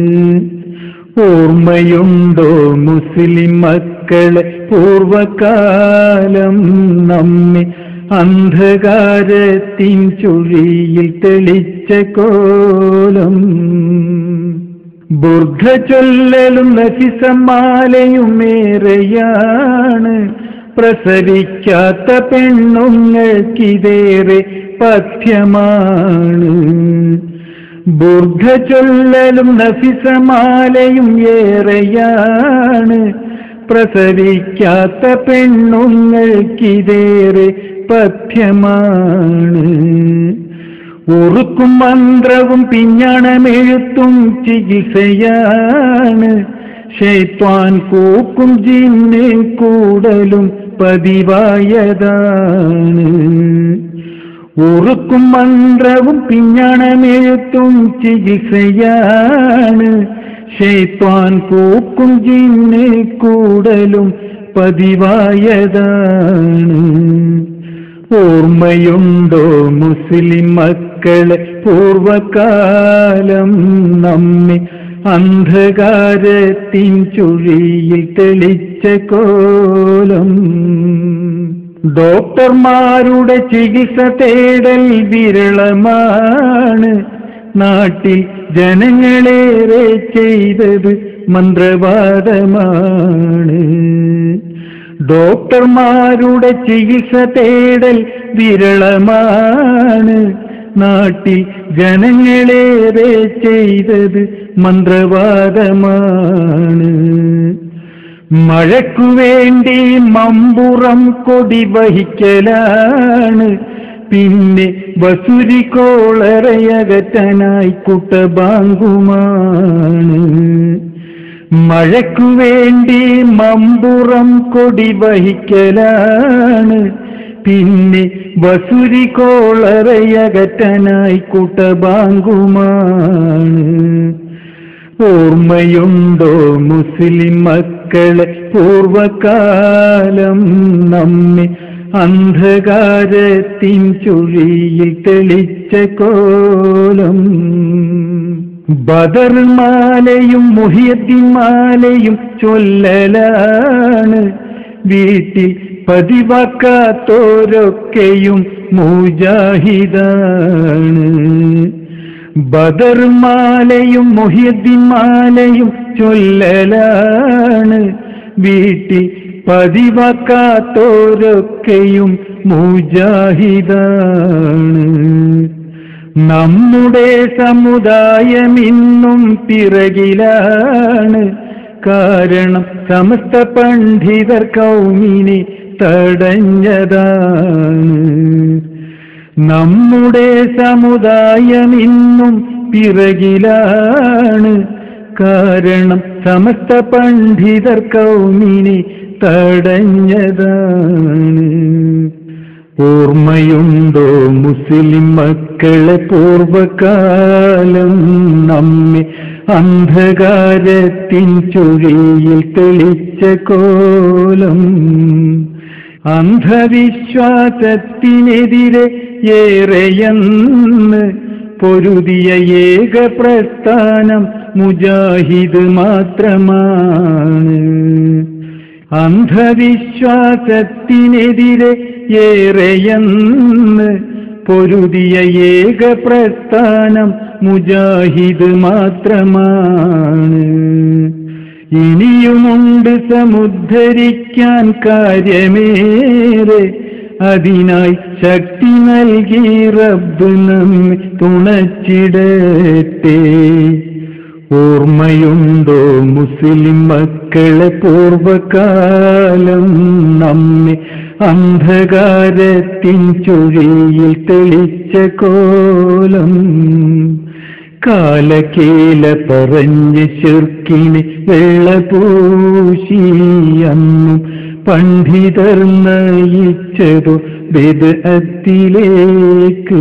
B: ഓർമ്മയുണ്ടോ മുസ്ലിം മക്കളെ പൂർവകാലം നമ്മെ അന്ധകാരത്തിൻ ചുഴിയിൽ തെളിച്ച കോലം ബുർദ്ധ ചൊല്ലലും നഫിസമാലയുമേറെയാണ് പ്രസവിക്കാത്ത പെണ്ണുങ്ങൾക്കിതേറെ പഥ്യമാണ് ബുർദ്ധ ചൊല്ലലും നഫിസമാലയും ഏറെയാണ് പ്രസവിക്കാത്ത പെണ്ണുങ്ങൾക്കിതേറെ പഥ്യമാണ് ഉറുക്കും മന്ത്രവും പിഞ്ഞണമെഴുത്തും ചികിത്സയാണ് ഷെയ്ത്വാൻ കൂക്കും ജിന്ന് കൂടലും പതിവായതാണ് ഉറുക്കും മന്ത്രവും പിഞ്ഞണമെഴുത്തും ചികിത്സയാണ് ഷെയ്ത്വാൻ കൂക്കും ജിന്ന് കൂടലും പതിവായതാണ് ഓർമ്മയുണ്ടോ മുസ്ലിം മക്കളെ പൂർവകാലം നമ്മെ അന്ധകാരത്തിൻ ചുഴിയിൽ തെളിച്ച കോലം ഡോക്ടർമാരുടെ ചികിത്സ തേടൽ വിരളമാണ് നാട്ടിൽ ജനങ്ങളേറെ ചെയ്തത് മന്ത്രവാദമാണ് ഡോക്ടർമാരുടെ ചികിത്സ തേടൽ വിരളമാണ് നാട്ടിൽ ജനങ്ങളേറെ ചെയ്തത് മന്ത്രവാദമാണ് മഴയ്ക്കു വേണ്ടി മമ്പുറം കൊടി വഹിക്കലാണ് പിന്നെ വസുരി കോളറയകറ്റനായി കുട്ടബാങ്കുമാണ് മഴയ്ക്കു വേണ്ടി മമ്പുറം കൊടി വഹിക്കലാണ് പിന്നെ വസുരി കോളറയകറ്റനായി കുട്ടബാങ്കുമാണ് ഓർമ്മയുണ്ടോ മുസ്ലിം മക്കളെ പൂർവകാലം നമ്മെ അന്ധകാരത്തിൻ ചുഴിയിൽ തെളിച്ച കോലം ബദർ മാലയും മുഹിയത്തിൻ മാലയും ചൊല്ലലാണ് വീട്ടിൽ പതിവാക്കാത്തോരൊക്കെയും മുജാഹിദാണ് ബദർ മാലയും മുഹിയത്തിൻ മാലയും ചൊല്ലലാണ് വീട്ടിൽ പതിവാക്കാത്തോരൊക്കെയും മുജാഹിദാണ് നമ്മുടെ സമുദായം ഇന്നും പിറകിലാണ് കാരണം സമസ്ത പണ്ഡിതർ കൗമിനെ തടഞ്ഞതാണ് നമ്മുടെ സമുദായം ഇന്നും പിറകിലാണ് കാരണം സമസ്ത പണ്ഡിതർ കൗമിനെ തടഞ്ഞതാണ് ഓർമ്മയുണ്ടോ മുസ്ലിം മക്കളെ പൂർവകാലം നമ്മെ അന്ധകാരത്തിൻ ചുഴിയിൽ തെളിച്ച കോലം അന്ധവിശ്വാസത്തിനെതിരെ ഏറെയെന്ന് പൊരുതിയ ഏക പ്രസ്ഥാനം മുജാഹിദ് മാത്രമാണ് അന്ധവിശ്വാസത്തിനെതിരെ ഏറെയെന്ന് പൊരുതിയ ഏക പ്രസ്ഥാനം മുജാഹിദ് മാത്രമാണ് ഇനിയുമുണ്ട് സമുദ്ധരിക്കാൻ കാര്യമേറെ അതിനായി ശക്തി നൽകി റബ്ബ് നമ്മെ തുണച്ചിടട്ടെ ഓർമ്മയുണ്ടോ മുസ്ലിം മക്കളെ പൂർവകാലം നമ്മെ അന്ധകാരത്തിൻ ചുഴിയിൽ തെളിച്ച കോലം കാലക്കേല പറഞ്ഞ് ശിർക്കിനെ വെള്ളപൂശി അന്നും പണ്ഡിതർ നയിച്ചതോ ബിദ്അത്തിലേക്ക്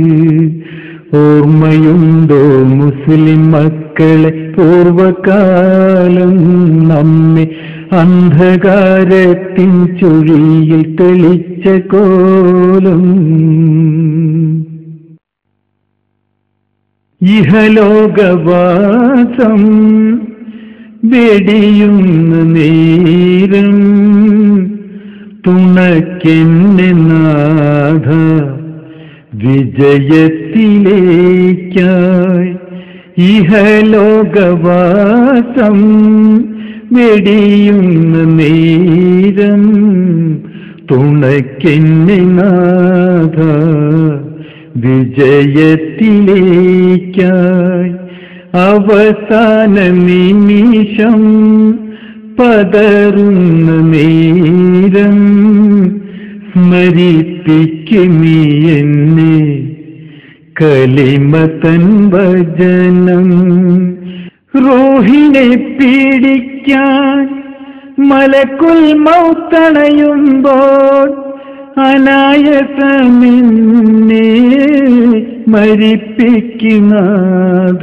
B: ഓർമ്മയുണ്ടോ മുസ്ലിം മക്കളെ പൂർവകാലം നമ്മെ അന്ധകാരത്തിൻ ചുഴിയിൽ തെളിച്ച കോലം ഇഹലോകവാസം വെടിയുന്ന നേരം തുണക്കെന്നെ നാഥ വിജയത്തിലേക്കായി ഇഹലോകവാസം വെടിയുന്ന നേരം തുണക്കെന്നെ നാഥ വിജയത്തിലേക്കായി അവസാന നിമിഷം പതറുന്ന നേരം സ്മരിപ്പിക്കുമീ എന്നെ കലിമതൻ വചനം റോഹിനെ പീഡിക്കാൻ മലക്കുൽ മൗത്തണയുമ്പോൾ അനായസമെന്നെ മരിപ്പിക്കുന്നാഥ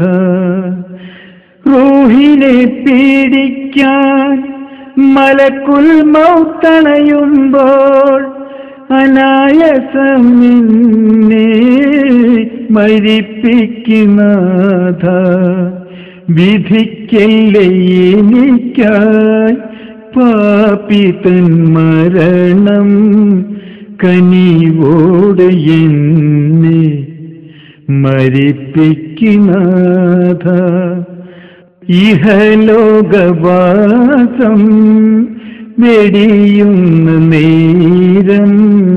B: റൂഹിനെ പീഡിക്കാൻ മലക്കുൽ മൗത്തണയുമ്പോൾ അനായസമെന്നെ മരിപ്പിക്കുന്നാഥ വിധിക്കല്ലേ എനിക്കായി പാപിതൻ മരണം കനിവോട് എന്നെ മരിപ്പിക്കുന്നാഥ ഇഹലോകവാസം വെടിയുന്ന നേരം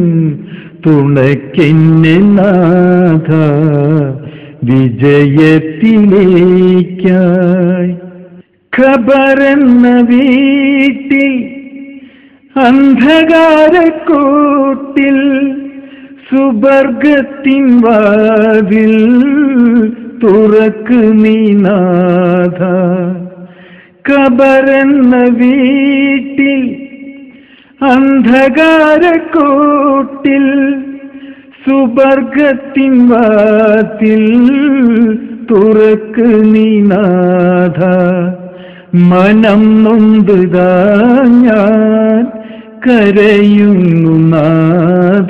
B: തുണക്കെന്നെ നാഥ വിജയത്തിലേക്കായി ഖബറെന്ന വീട്ടിൽ അന്ധകാരക്കൂട്ടിൽ സുബർഗത്തിൻ വാതിൽ തുറക്ക് നീനാഥ കബറെന്ന വീട്ടിൽ അന്ധകാരക്കൂട്ടിൽ സുബർഗത്തിൻ വാതിൽ തുറക്ക് നീനാഥ മനം നൊന്തുതാ ഞാൻ കരയുന്നു നാഥ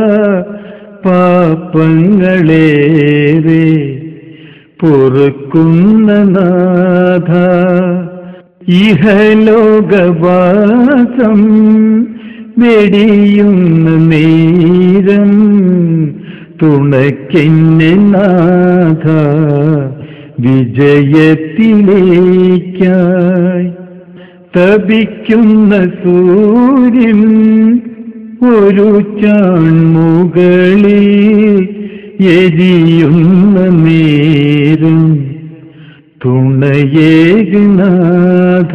B: പാപങ്ങളേറെ പൊറുക്കുന്ന നാഥ ഇഹലോകവാസം വെടിയുന്ന നേരം തുണക്കെന്നെ നാഥ വിജയത്തിലേക്കായി തപിക്കുന്ന സൂര്യൻ ഒരു ചാൺമുകളിൽ എരിയുന്ന നേരം തുണയേകുനാഥ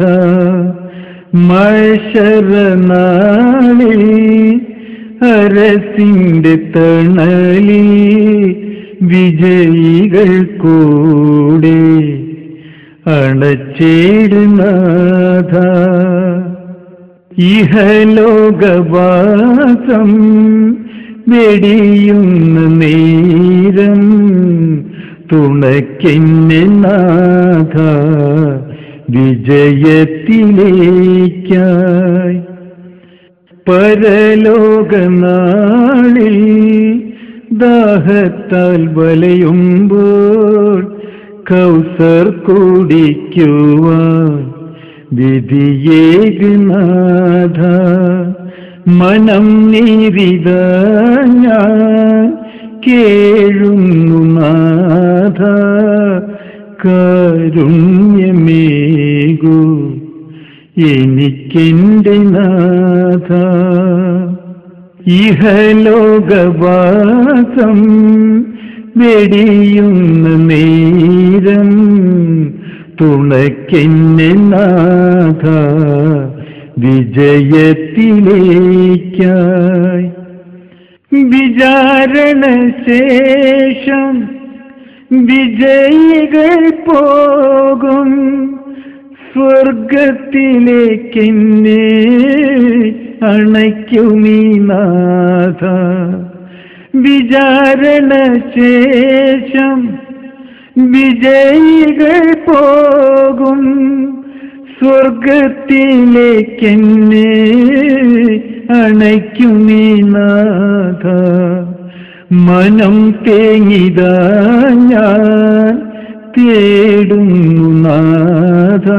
B: മഴശരനാളിൽ അരസിന്റെ തണലിൽ വിജയികൾ കൂടെ അണച്ചേടുനാഥ ഇഹലോകവാസം വെടിയുന്ന നേരം തുണക്കെന്നെ നാഥ വിജയത്തിലേക്കായി പരലോകനാളിൽ ദാഹത്താൽ വലയുമ്പോൾ കൗസർ കുടിക്കുവാൻ വിധിയേകുനാഥ മനം നീരിത ഞാൻ കേഴുന്നു നാഥ കാരുണ്യമേകൂ എനിക്കെന്റെ നാഥ ഇഹലോകവാസം വെടിയുന്ന നേരം തുണയ്ക്കെന്നെ നാഥ വിജയത്തിലേക്കായി വിചാരണ ശേഷം വിജയികൾ പോകും സ്വർഗത്തിലേക്കെന്നെ അണയ്ക്കുമീ നാഥ വിചാരണ ശേഷം വിജയികൾ പോകും സ്വർഗത്തിലേക്കെന്നെ അണയ്ക്കുമീ നാഥ മനം തേങ്ങിത ഞാൻ തേടുന്നു നാഥ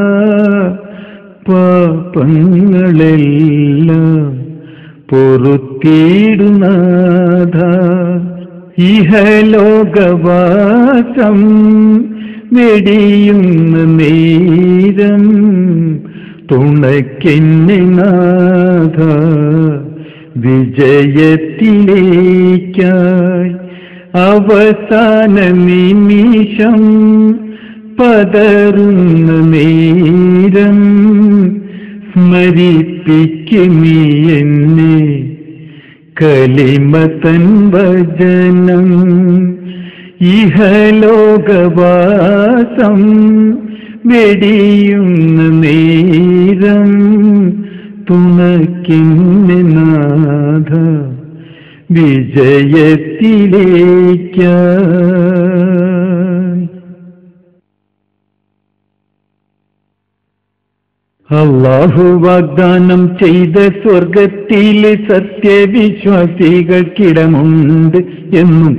B: പാപങ്ങളെല്ലാം പൊറുത്തിടുനാഥ ഇഹലോകവാസം വെടിയുന്ന നേരം തുണയ്ക്കെന്നെ നാഥ വിജയത്തിലേക്കായി അവസാന നിമിഷം പതറുന്ന നേരം സ്മരിപ്പിക്കുമീ എന്നെ കലിമതൻ വചനം ഇഹലോകവാസം വെടിയുന്ന നേരം തുണക്കിന്നെ നാഥ വിജയത്തിലേക്കായി അള്ളാഹു വാഗ്ദാനം ചെയ്ത സ്വർഗത്തിലെ സത്യവിശ്വാസികൾക്കിടമുണ്ട് എന്നും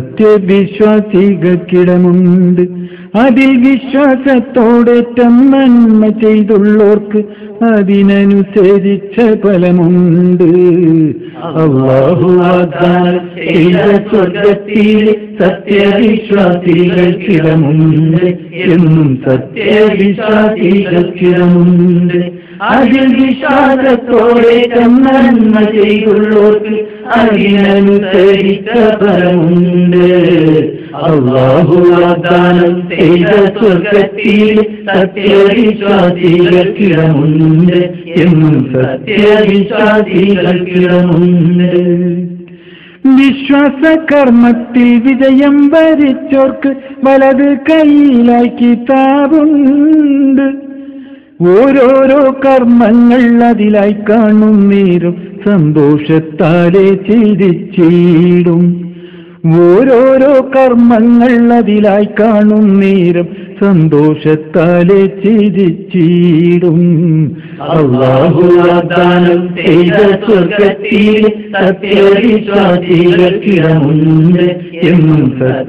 B: സത്യവിശ്വാസികൾക്കിടമുണ്ട് അതിൽ വിശ്വാസത്തോടേറ്റം നന്മ ചെയ്തുള്ളോർക്ക് അതിനനുസരിച്ച ഫലമുണ്ട് അള്ളാഹു വാഗ്ദാനം ചെയ്ത സ്വർഗത്തിലെ സത്യവിശ്വാസികൾക്കിടമുണ്ട് എന്നും സത്യവിശ്വാസികൾക്കിടമുണ്ട് അതിൽ വിശ്വാസത്തോടെ നന്മ ചെയ്തുള്ളോർക്ക് അതിനനുസരിച്ച ഫലമുണ്ട് അള്ളാഹു വാഗ്ദാനം ചെയ്ത സ്വർഗത്തിൽ സത്യവിശ്വാസികൾക്കിടമുണ്ട് എന്നും സത്യവിശ്വാസികൾക്കിടമുണ്ട് വിശ്വാസകർമ്മത്തിൽ വിജയം വരിച്ചോർക്ക് വലത് കയ്യിലായി കിതാബുണ്ട് ഓരോരോ കർമ്മങ്ങൾ അതിലായി കാണുന്നേരും സന്തോഷത്താലെ ചിരിച്ചിടും ഓരോരോ കർമ്മങ്ങൾ അതിലായി കാണുന്നേരം സന്തോഷത്താലെ ചിരിച്ചിടും അള്ളാഹു വാഗ്ദാനം ചെയ്ത സ്വർഗത്തിൽ സത്യവിശ്വാസികൾക്കിടമുണ്ട് എന്നും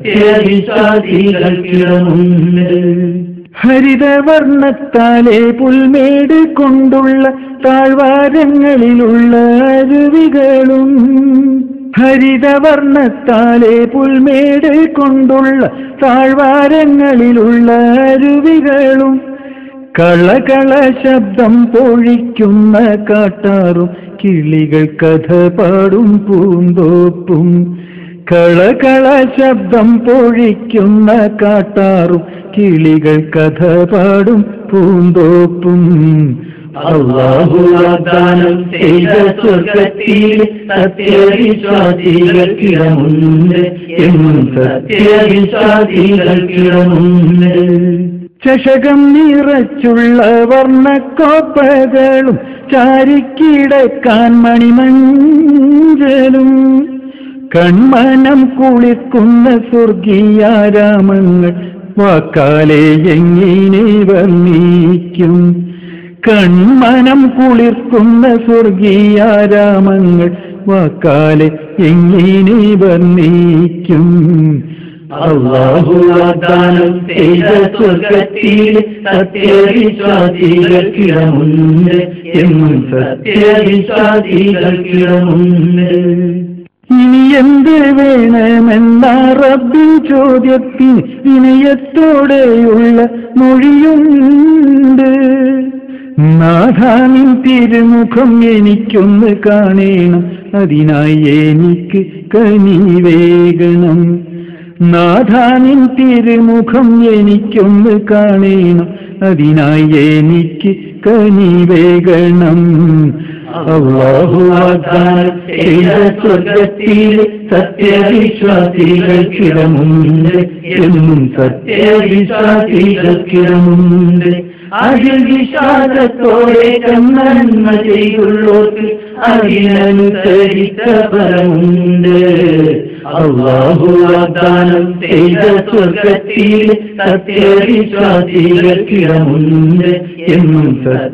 B: സത്യവിശ്വാസികൾക്കിടമുണ്ട് ഹരിതവർണ്ണത്താലെ പുൽമേട് കൊണ്ടുള്ള താഴ്വാരങ്ങളിലുള്ള അരുവികളും ഹരിതവർണ്ണത്താലെ പുൽമേട് കൊണ്ടുള്ള താഴ്വാരങ്ങളിലുള്ള അരുവികളും കളകള ശബ്ദം പൊഴിക്കുന്ന കാട്ടാറും കിളികൾ കഥ പാടും പൂന്തോപ്പും കളകള ശബ്ദം പൊഴിക്കുന്ന കാട്ടാറും കിളികൾ കഥ പാടും പൂന്തോപ്പും അള്ളാഹു വാഗ്ദാനം ചെയ്ത സ്വർഗത്തിൽ സത്യവിശ്വാസികൾക്കിടമുണ്ട് എന്നും സത്യവിശ്വാസികൾക്കിടമുണ്ട് ചഷകം നിറച്ചുള്ള വർണ്ണക്കോപ്പകളും ചാരിക്കിടക്കാൻ മണിമഞ്ചലും കൺമനം കുളിർക്കുന്ന സ്വർഗീയാരാമങ്ങൾ വാക്കാലെ എങ്ങനെ വർണ്ണിക്കും കൺമനം കുളിർക്കുന്ന സ്വർഗീയാരാമങ്ങൾ വാക്കാലെ എങ്ങനെ വർണ്ണിക്കും അള്ളാഹു വാഗ്ദാനം ചെയ്ത സ്വർഗത്തിൽ സത്യവിശ്വാസികൾക്കിടമുണ്ട് എന്നും സത്യവിശ്വാസികൾക്കിടമുണ്ട് ഇനി എന്ത് വേണമെന്ന റബ്ബിൻ ചോദ്യത്തിന് വിനയത്തോടെയുള്ള മൊഴിയുണ്ട് നാഥാനിൻ തിരുമുഖം എനിക്കൊന്ന് കാണേണം അതിനായി എനിക്ക് കനിവേകണം നാഥാനിൻ തിരുമുഖം എനിക്കൊന്ന് കാണേണം അതിനായി എനിക്ക് കനിവേകണം അള്ളാഹു വാഗ്ദാനം ചെയ്ത സ്വർഗത്തിലെ സത്യവിശ്വാസികൾക്കിടമുണ്ട് എന്നും സത്യവിശ്വാസികൾക്കിടമുണ്ട് അതിൽ വിശ്വാസത്തോടെ നന്മ ചെയ്യുള്ളോർക്ക് അതിനനുസരിച്ച ഫലമുണ്ട് അള്ളാഹു വാഗ്ദാനം ചെയ്ത സ്വർഗത്തിലെ സത്യവിശ്വാസികൾക്കിടമുണ്ട് എന്നും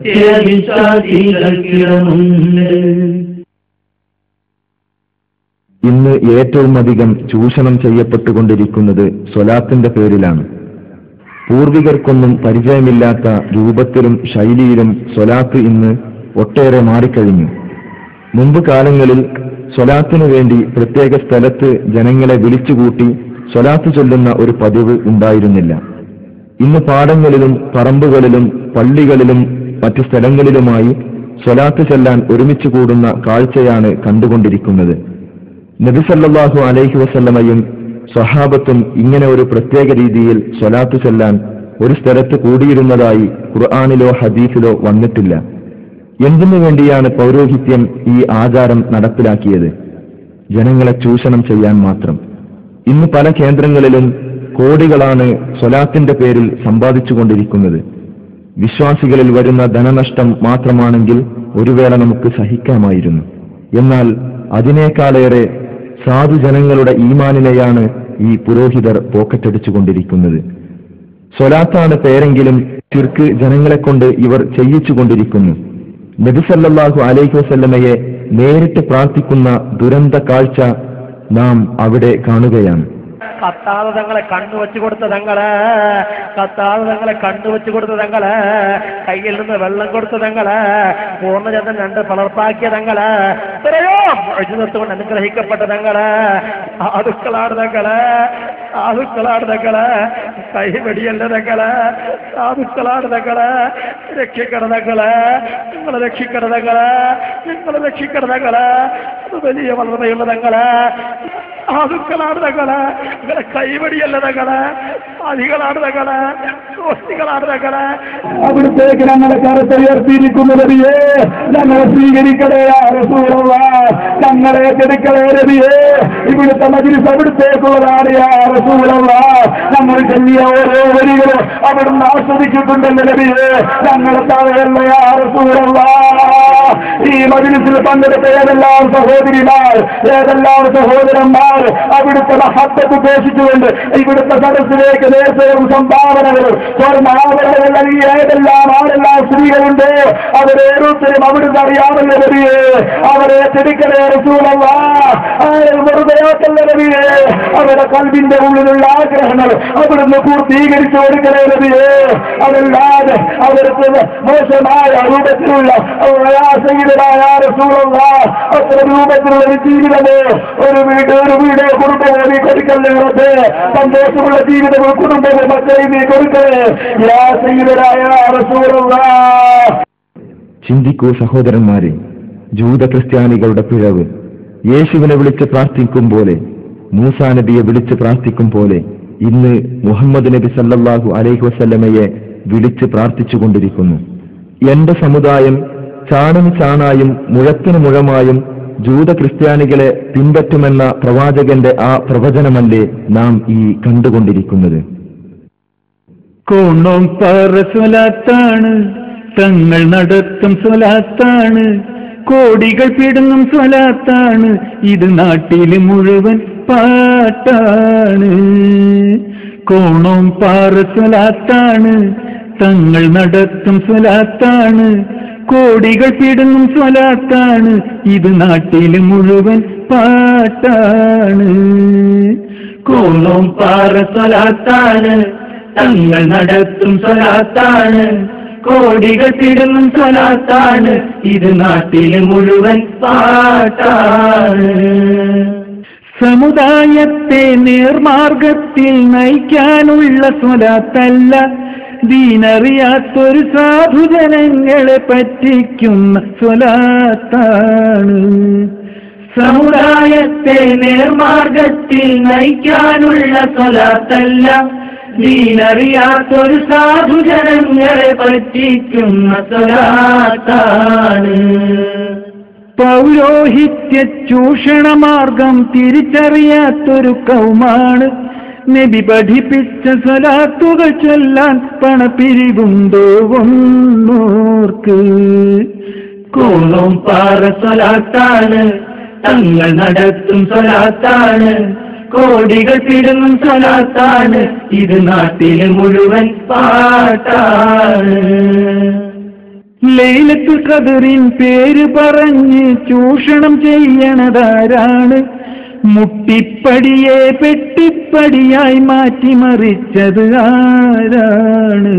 B: സത്യവിശ്വാസികൾക്കിടമുണ്ട്
C: ഇന്ന് ഏറ്റവും അധികം ചൂഷണം ചെയ്യപ്പെട്ടുകൊണ്ടിരിക്കുന്നത് സ്വലാത്തിന്റെ പേരിലാണ് പൂർവികർക്കൊന്നും പരിചയമില്ലാത്ത രൂപത്തിലും ശൈലിയിലും സ്വലാത്ത് ഇന്ന് ഒട്ടേറെ മാറിക്കഴിഞ്ഞു മുമ്പ് കാലങ്ങളിൽ സ്വലാത്തിനു വേണ്ടി പ്രത്യേക സ്ഥലത്ത് ജനങ്ങളെ വിളിച്ചുകൂട്ടി സ്വലാത്ത് ചൊല്ലുന്ന ഒരു പതിവ് ഉണ്ടായിരുന്നില്ല ഇന്ന് പാടങ്ങളിലും പറമ്പുകളിലും പള്ളികളിലും മറ്റു സ്ഥലങ്ങളിലുമായി സ്വലാത്ത് ചെല്ലാൻ ഒരുമിച്ച് കൂടുന്ന കാഴ്ചയാണ് കണ്ടുകൊണ്ടിരിക്കുന്നത് നബിസല്ലാഹു അലൈഹി വസല്ലമയും സ്വഹാബത്തും ഇങ്ങനെ ഒരു പ്രത്യേക രീതിയിൽ സ്വലാത്ത് ചെല്ലാൻ ഒരു സ്ഥലത്ത് കൂടിയിരുന്നതായി ഖുർആാനിലോ ഹദീസിലോ വന്നിട്ടില്ല എന്തിനു വേണ്ടിയാണ് പൗരോഹിത്യം ഈ ആചാരം നടപ്പിലാക്കിയത് ജനങ്ങളെ ചൂഷണം ചെയ്യാൻ മാത്രം ഇന്ന് പല കേന്ദ്രങ്ങളിലും കോടികളാണ് സ്വലാത്തിന്റെ പേരിൽ സമ്പാദിച്ചുകൊണ്ടിരിക്കുന്നത് വിശ്വാസികളിൽ വരുന്ന ധനനഷ്ടം മാത്രമാണെങ്കിൽ ഒരു വേള നമുക്ക് സഹിക്കാമായിരുന്നു എന്നാൽ അതിനേക്കാളേറെ സാധുജനങ്ങളുടെ ഈമാനിനെയാണ് ഈ പുരോഹിതർ പോക്കറ്റടിച്ചുകൊണ്ടിരിക്കുന്നത് സ്വലാത്താണ് പേരെങ്കിലും ചുർക്ക് ജനങ്ങളെ കൊണ്ട് ഇവർ ചെയ്യിച്ചുകൊണ്ടിരിക്കുന്നു നബിസല്ലാഹു അലൈഹി വസല്ലമയെ നേരിട്ട് പ്രാർത്ഥിക്കുന്ന ദുരന്ത കാഴ്ച നാം അവിടെ കാണുകയാണ്
E: കത്താതെ തങ്ങളെ കണ്ണു വെച്ചു കൊടുത്ത തങ്ങള് കത്താതെ തങ്ങളെ കണ്ണു വെച്ചു കൊടുത്ത തങ്ങള് കയ്യിൽ നിന്ന് വെള്ളം കൊടുത്ത തങ്ങള് പൂർണ്ണചന്ദ്രൻ രണ്ട് പളർപ്പാക്കിയ തങ്ങള് എത്രയോ കൊണ്ട് അനുഗ്രഹിക്കപ്പെട്ട തങ്ങള് സാധുക്കളാണ് തങ്ങള് സാധുക്കളാണ് തങ്ങള് കൈവെടിയല്ല തങ്ങള് സാധുക്കളാണ് തങ്ങള് രക്ഷിക്കണ തങ്ങള് നിങ്ങളെ രക്ഷിക്കണ തങ്ങള് നിങ്ങളെ രക്ഷിക്കണ തങ്ങള് അത് വലിയ വളർന്നയുള്ള തങ്ങള് സാധുക്കളാണ് തങ്ങള് നിങ്ങളെ കൈവടിയല്ല തങ്ങള് അധികളാണ് തങ്ങള് ദോഷികളാണ് തങ്ങള്
B: അവിടുത്തേക്ക് ഞങ്ങളെ കറുത്തുയർത്തിയിരിക്കുന്ന നബിയേ ഞങ്ങളെ സ്വീകരിക്കണേ ആ റസൂലുള്ള ഞങ്ങളെ കെടുക്കളേ നബിയേ ഇവിടുത്തെ മജിലിസ് അവിടുത്തേക്കുള്ളതാണ് ആ റസൂലുള്ള ഞങ്ങൾ ചെല്ലിയ ഓരോ വരികളും അവിടുന്ന് ആസ്വദിച്ചിട്ടുണ്ടല്ലോ നബിയേ ഞങ്ങളെ താഴെയല്ല ആ റസൂലുള്ള ഈ മജിലിസിൽ പങ്കെടുത്ത ഏതെല്ലാം സഹോദരിമാർ ഏതെല്ലാം സഹോദരന്മാർ അവിടുത്തെ മഹത്വത്ത് ഉപേക്ഷിച്ചുകൊണ്ട് ഇവിടുത്തെ സദസ്സിലേക്ക് നേരത്തെയും സംഭാവനകളും സ്വർണ്ണാഭരണങ്ങൾ നൽകിയ ഏതെല്ലാം ആരെല്ലാം സ്ത്രീകളുണ്ട് അവരോരോരുത്തരും അവിടുന്ന് അറിയാമല്ലോ നബിയെ അവരെ ചെടിക്കലേ റസൂലല്ല അവരെ വെറുതെയാക്കല്ല നബിയെ അവരുടെ കൽവിന്റെ ഉള്ളിലുള്ള ആഗ്രഹങ്ങൾ അവിടുന്ന് പൂർത്തീകരിച്ചു കൊടുക്കലേ നബിയെ അതല്ലാതെ അവർക്ക് മോശമായ രൂപത്തിലുള്ള പ്രയാസകരമായ റസൂലല്ല അത്ര രൂപത്തിലുള്ള ഒരു ജീവിതമോ ഒരു വീട് ഒരു വീട് കുടുംബമോ നീ കൊടുക്കല്ലേ റബ്ബേ സന്തോഷമുള്ള ജീവിതവും കുടുംബവും മക്കളെയും നീ കൊടുക്കലേ യാ സയ്യിദരായ റസൂലല്ല
C: ചിന്തിക്കൂ സഹോദരന്മാരെ ജൂത ക്രിസ്ത്യാനികളുടെ പിഴവ് യേശുവിനെ വിളിച്ച് പ്രാർത്ഥിക്കും പോലെ മൂസാ നബിയെ വിളിച്ച് പ്രാർത്ഥിക്കും പോലെ ഇന്ന് മുഹമ്മദ് നബി സല്ലല്ലാഹു അലൈഹി വസല്ലമയെ വിളിച്ച് പ്രാർത്ഥിച്ചുകൊണ്ടിരിക്കുന്നു എന്റെ സമുദായം ചാണിന് ചാണായും മുഴത്തിന് മുഴമായും ജൂത ക്രിസ്ത്യാനികളെ പിൻപറ്റുമെന്ന പ്രവാചകന്റെ ആ പ്രവചനമല്ലേ നാം ഈ കണ്ടുകൊണ്ടിരിക്കുന്നത്
B: കോണോം പാറ സ്വലാത്താണ് തങ്ങൾ നടത്തും സ്വലാത്താണ് കോടികൾ പിടുങ്ങും സ്വലാത്താണ് ഇത് നാട്ടില് മുഴുവൻ പാട്ടാണ് കോണോം പാറ സ്വലാത്താണ് തങ്ങൾ നടത്തും സ്വലാത്താണ് കോടികൾ പിടുങ്ങും സ്വലാത്താണ് ഇത് നാട്ടില് മുഴുവൻ പാട്ടാണ് കോണോം പാറ സ്വലാത്താണ് തങ്ങൾ നടത്തും സ്വലാത്താണ് കോടികൾ പിടുങ്ങും സ്വലാത്താണ് ഇത് നാട്ടില് മുഴുവൻ പാട്ടാണ് സമുദായത്തെ നേർമാർഗത്തിൽ നയിക്കാനുള്ള സ്വലാത്തല്ല ദീനറിയാത്തൊരു സാധുജനങ്ങളെ പറ്റിക്കുന്ന സ്വലാത്താണ്
D: സമുദായത്തെ നേർമാർഗത്തിൽ നയിക്കാനുള്ള സ്വലാത്തല്ല ദീനറിയാത്തൊരു സാധുജനങ്ങളെ പറ്റിക്കുന്ന സ്വലാത്താണ്
B: പൗരോഹിത്യ ചൂഷണമാർഗം തിരിച്ചറിയാത്തൊരു കൗമാണ് നബി പഠിപ്പിച്ച സ്വലാത്തുകൾ ചൊല്ലാൻ പണപ്പിരിവുണ്ടോ ഒന്നോർക്ക്
D: കോളും പാറ സ്വലാത്താണ് തങ്ങൾ നടത്തും സ്വലാത്താണ് കോടികൾ പിടുങ്ങും സ്വലാത്താണ് ഇത് നാട്ടിലെ മുഴുവൻ പാട്ടാണ്
B: ലൈലത്ത് ഖദറിൻ പേര് പറഞ്ഞ് ചൂഷണം ചെയ്യണതാരാണ് മുട്ടിപ്പടിയെ പെട്ടിപ്പടിയായി മാറ്റിമറിച്ചത് ആരാണ്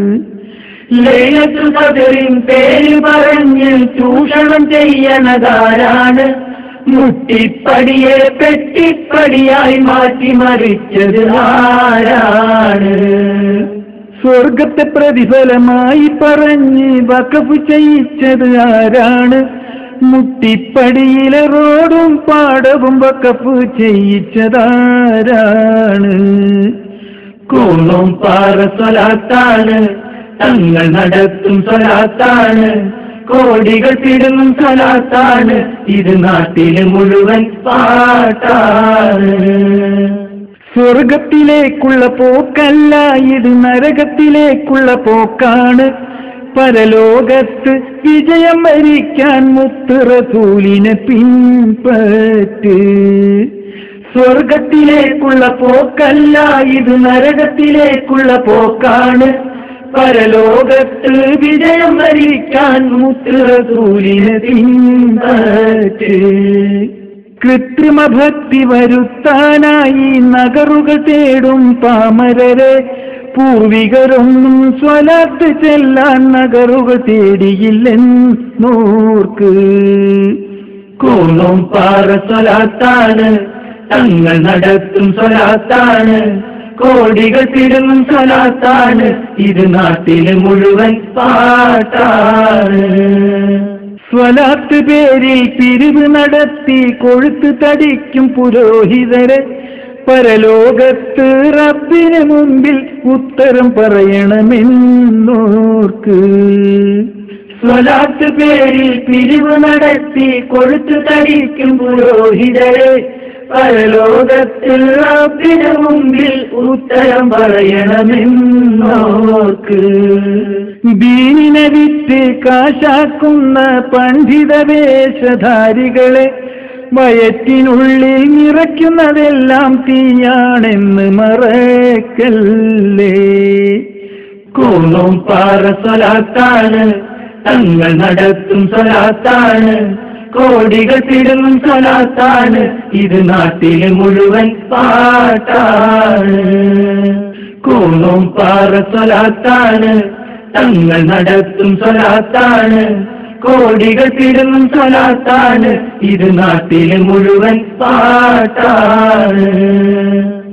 D: ലൈലത്തുൽ ഖദറിൻ പേര് പറഞ്ഞ് ചൂഷണം ചെയ്യണതാരാണ് മുട്ടിപ്പടിയെ പെട്ടിപ്പടിയായി മാറ്റിമറിച്ചത് ആരാണ്
B: സ്വർഗത്തെ പ്രതിഫലമായി പറഞ്ഞ് വകഫ് ചെയ്യിച്ചത് ആരാണ് മുട്ടിപ്പടിയിലെ റോഡും പാടവും വകഫ് ചെയ്യിച്ചതാരാണ്
D: കോളും പാറ സ്വലാത്താണ് തങ്ങൾ നടത്തും സ്വലാത്താണ് കോടികൾ പിടുങ്ങും സ്വലാത്താണ് ഇത് നാട്ടിലെ മുഴുവൻ പാട്ടാണ്
B: സ്വർഗത്തിലേക്കുള്ള പോക്കല്ല ഇത് നരകത്തിലേക്കുള്ള പോക്കാണ് പരലോകത്ത് വിജയം വരിക്കാൻ മുത്ത് റസൂലിനെ പിൻപറ്റ്
D: സ്വർഗത്തിലേക്കുള്ള പോക്കല്ല ഇത് നരകത്തിലേക്കുള്ള പോക്കാണ് പരലോകത്ത് വിജയം വരിക്കാൻ മുത്രസൂലിനെ പിൻപറ്റ്
B: കൃത്രിമ ഭക്തി വരുത്താനായി നഗറുകൾ തേടും പാമരരെ പൂർവികരൊന്നും സ്വലാത്ത് ചെല്ലാൻ നഗറുകൾ തേടിയില്ലെന്നോർക്ക്
D: കോളും പാറ സ്വലാത്താണ് തങ്ങൾ നടത്തും സ്വലാത്താണ് കോടികൾ പിടുങ്ങും സ്വലാത്താണ് ഇത് നാട്ടിലെ മുഴുവൻ പാട്ടാണ്
B: സ്വലാത്ത് പേരിൽ പിരിവ് നടത്തി കൊഴുത്ത് തടിക്കും പുരോഹിതരെ പരലോകത്ത് റബ്ബിന് മുമ്പിൽ ഉത്തരം പറയണമെന്നോർക്ക്
D: സ്വലാത്ത് പേരിൽ പിരിവ് നടത്തി കൊഴുത്തു തടിക്കും പുരോഹിതരെ പരലോകത്തിൽ റബ്ബിന് മുമ്പിൽ ഉത്തരം പറയണമെന്നോർക്ക്
B: ദീനിനെ വിറ്റ് കാശാക്കുന്ന പണ്ഡിത വേഷധാരികളെ വയറ്റിനുള്ളിൽ നിറയ്ക്കുന്നതെല്ലാം തീയാണെന്ന് മറക്കല്ലേ
D: കോളും പാറ സ്വലാത്താണ് തങ്ങൾ നടത്തും സ്വലാത്താണ് കോടികൾ പിടുങ്ങും സ്വലാത്താണ് ഇത് നാട്ടിലെ മുഴുവൻ പാട്ടാണ് കോളും പാറ സ്വലാത്താണ് തങ്ങൾ നടത്തും സ്വലാത്താണ് കോടികൾ പിടുങ്ങും സ്വലാത്താണ് ഇത് നാട്ടിലെ മുഴുവൻ പാട്ടാണ്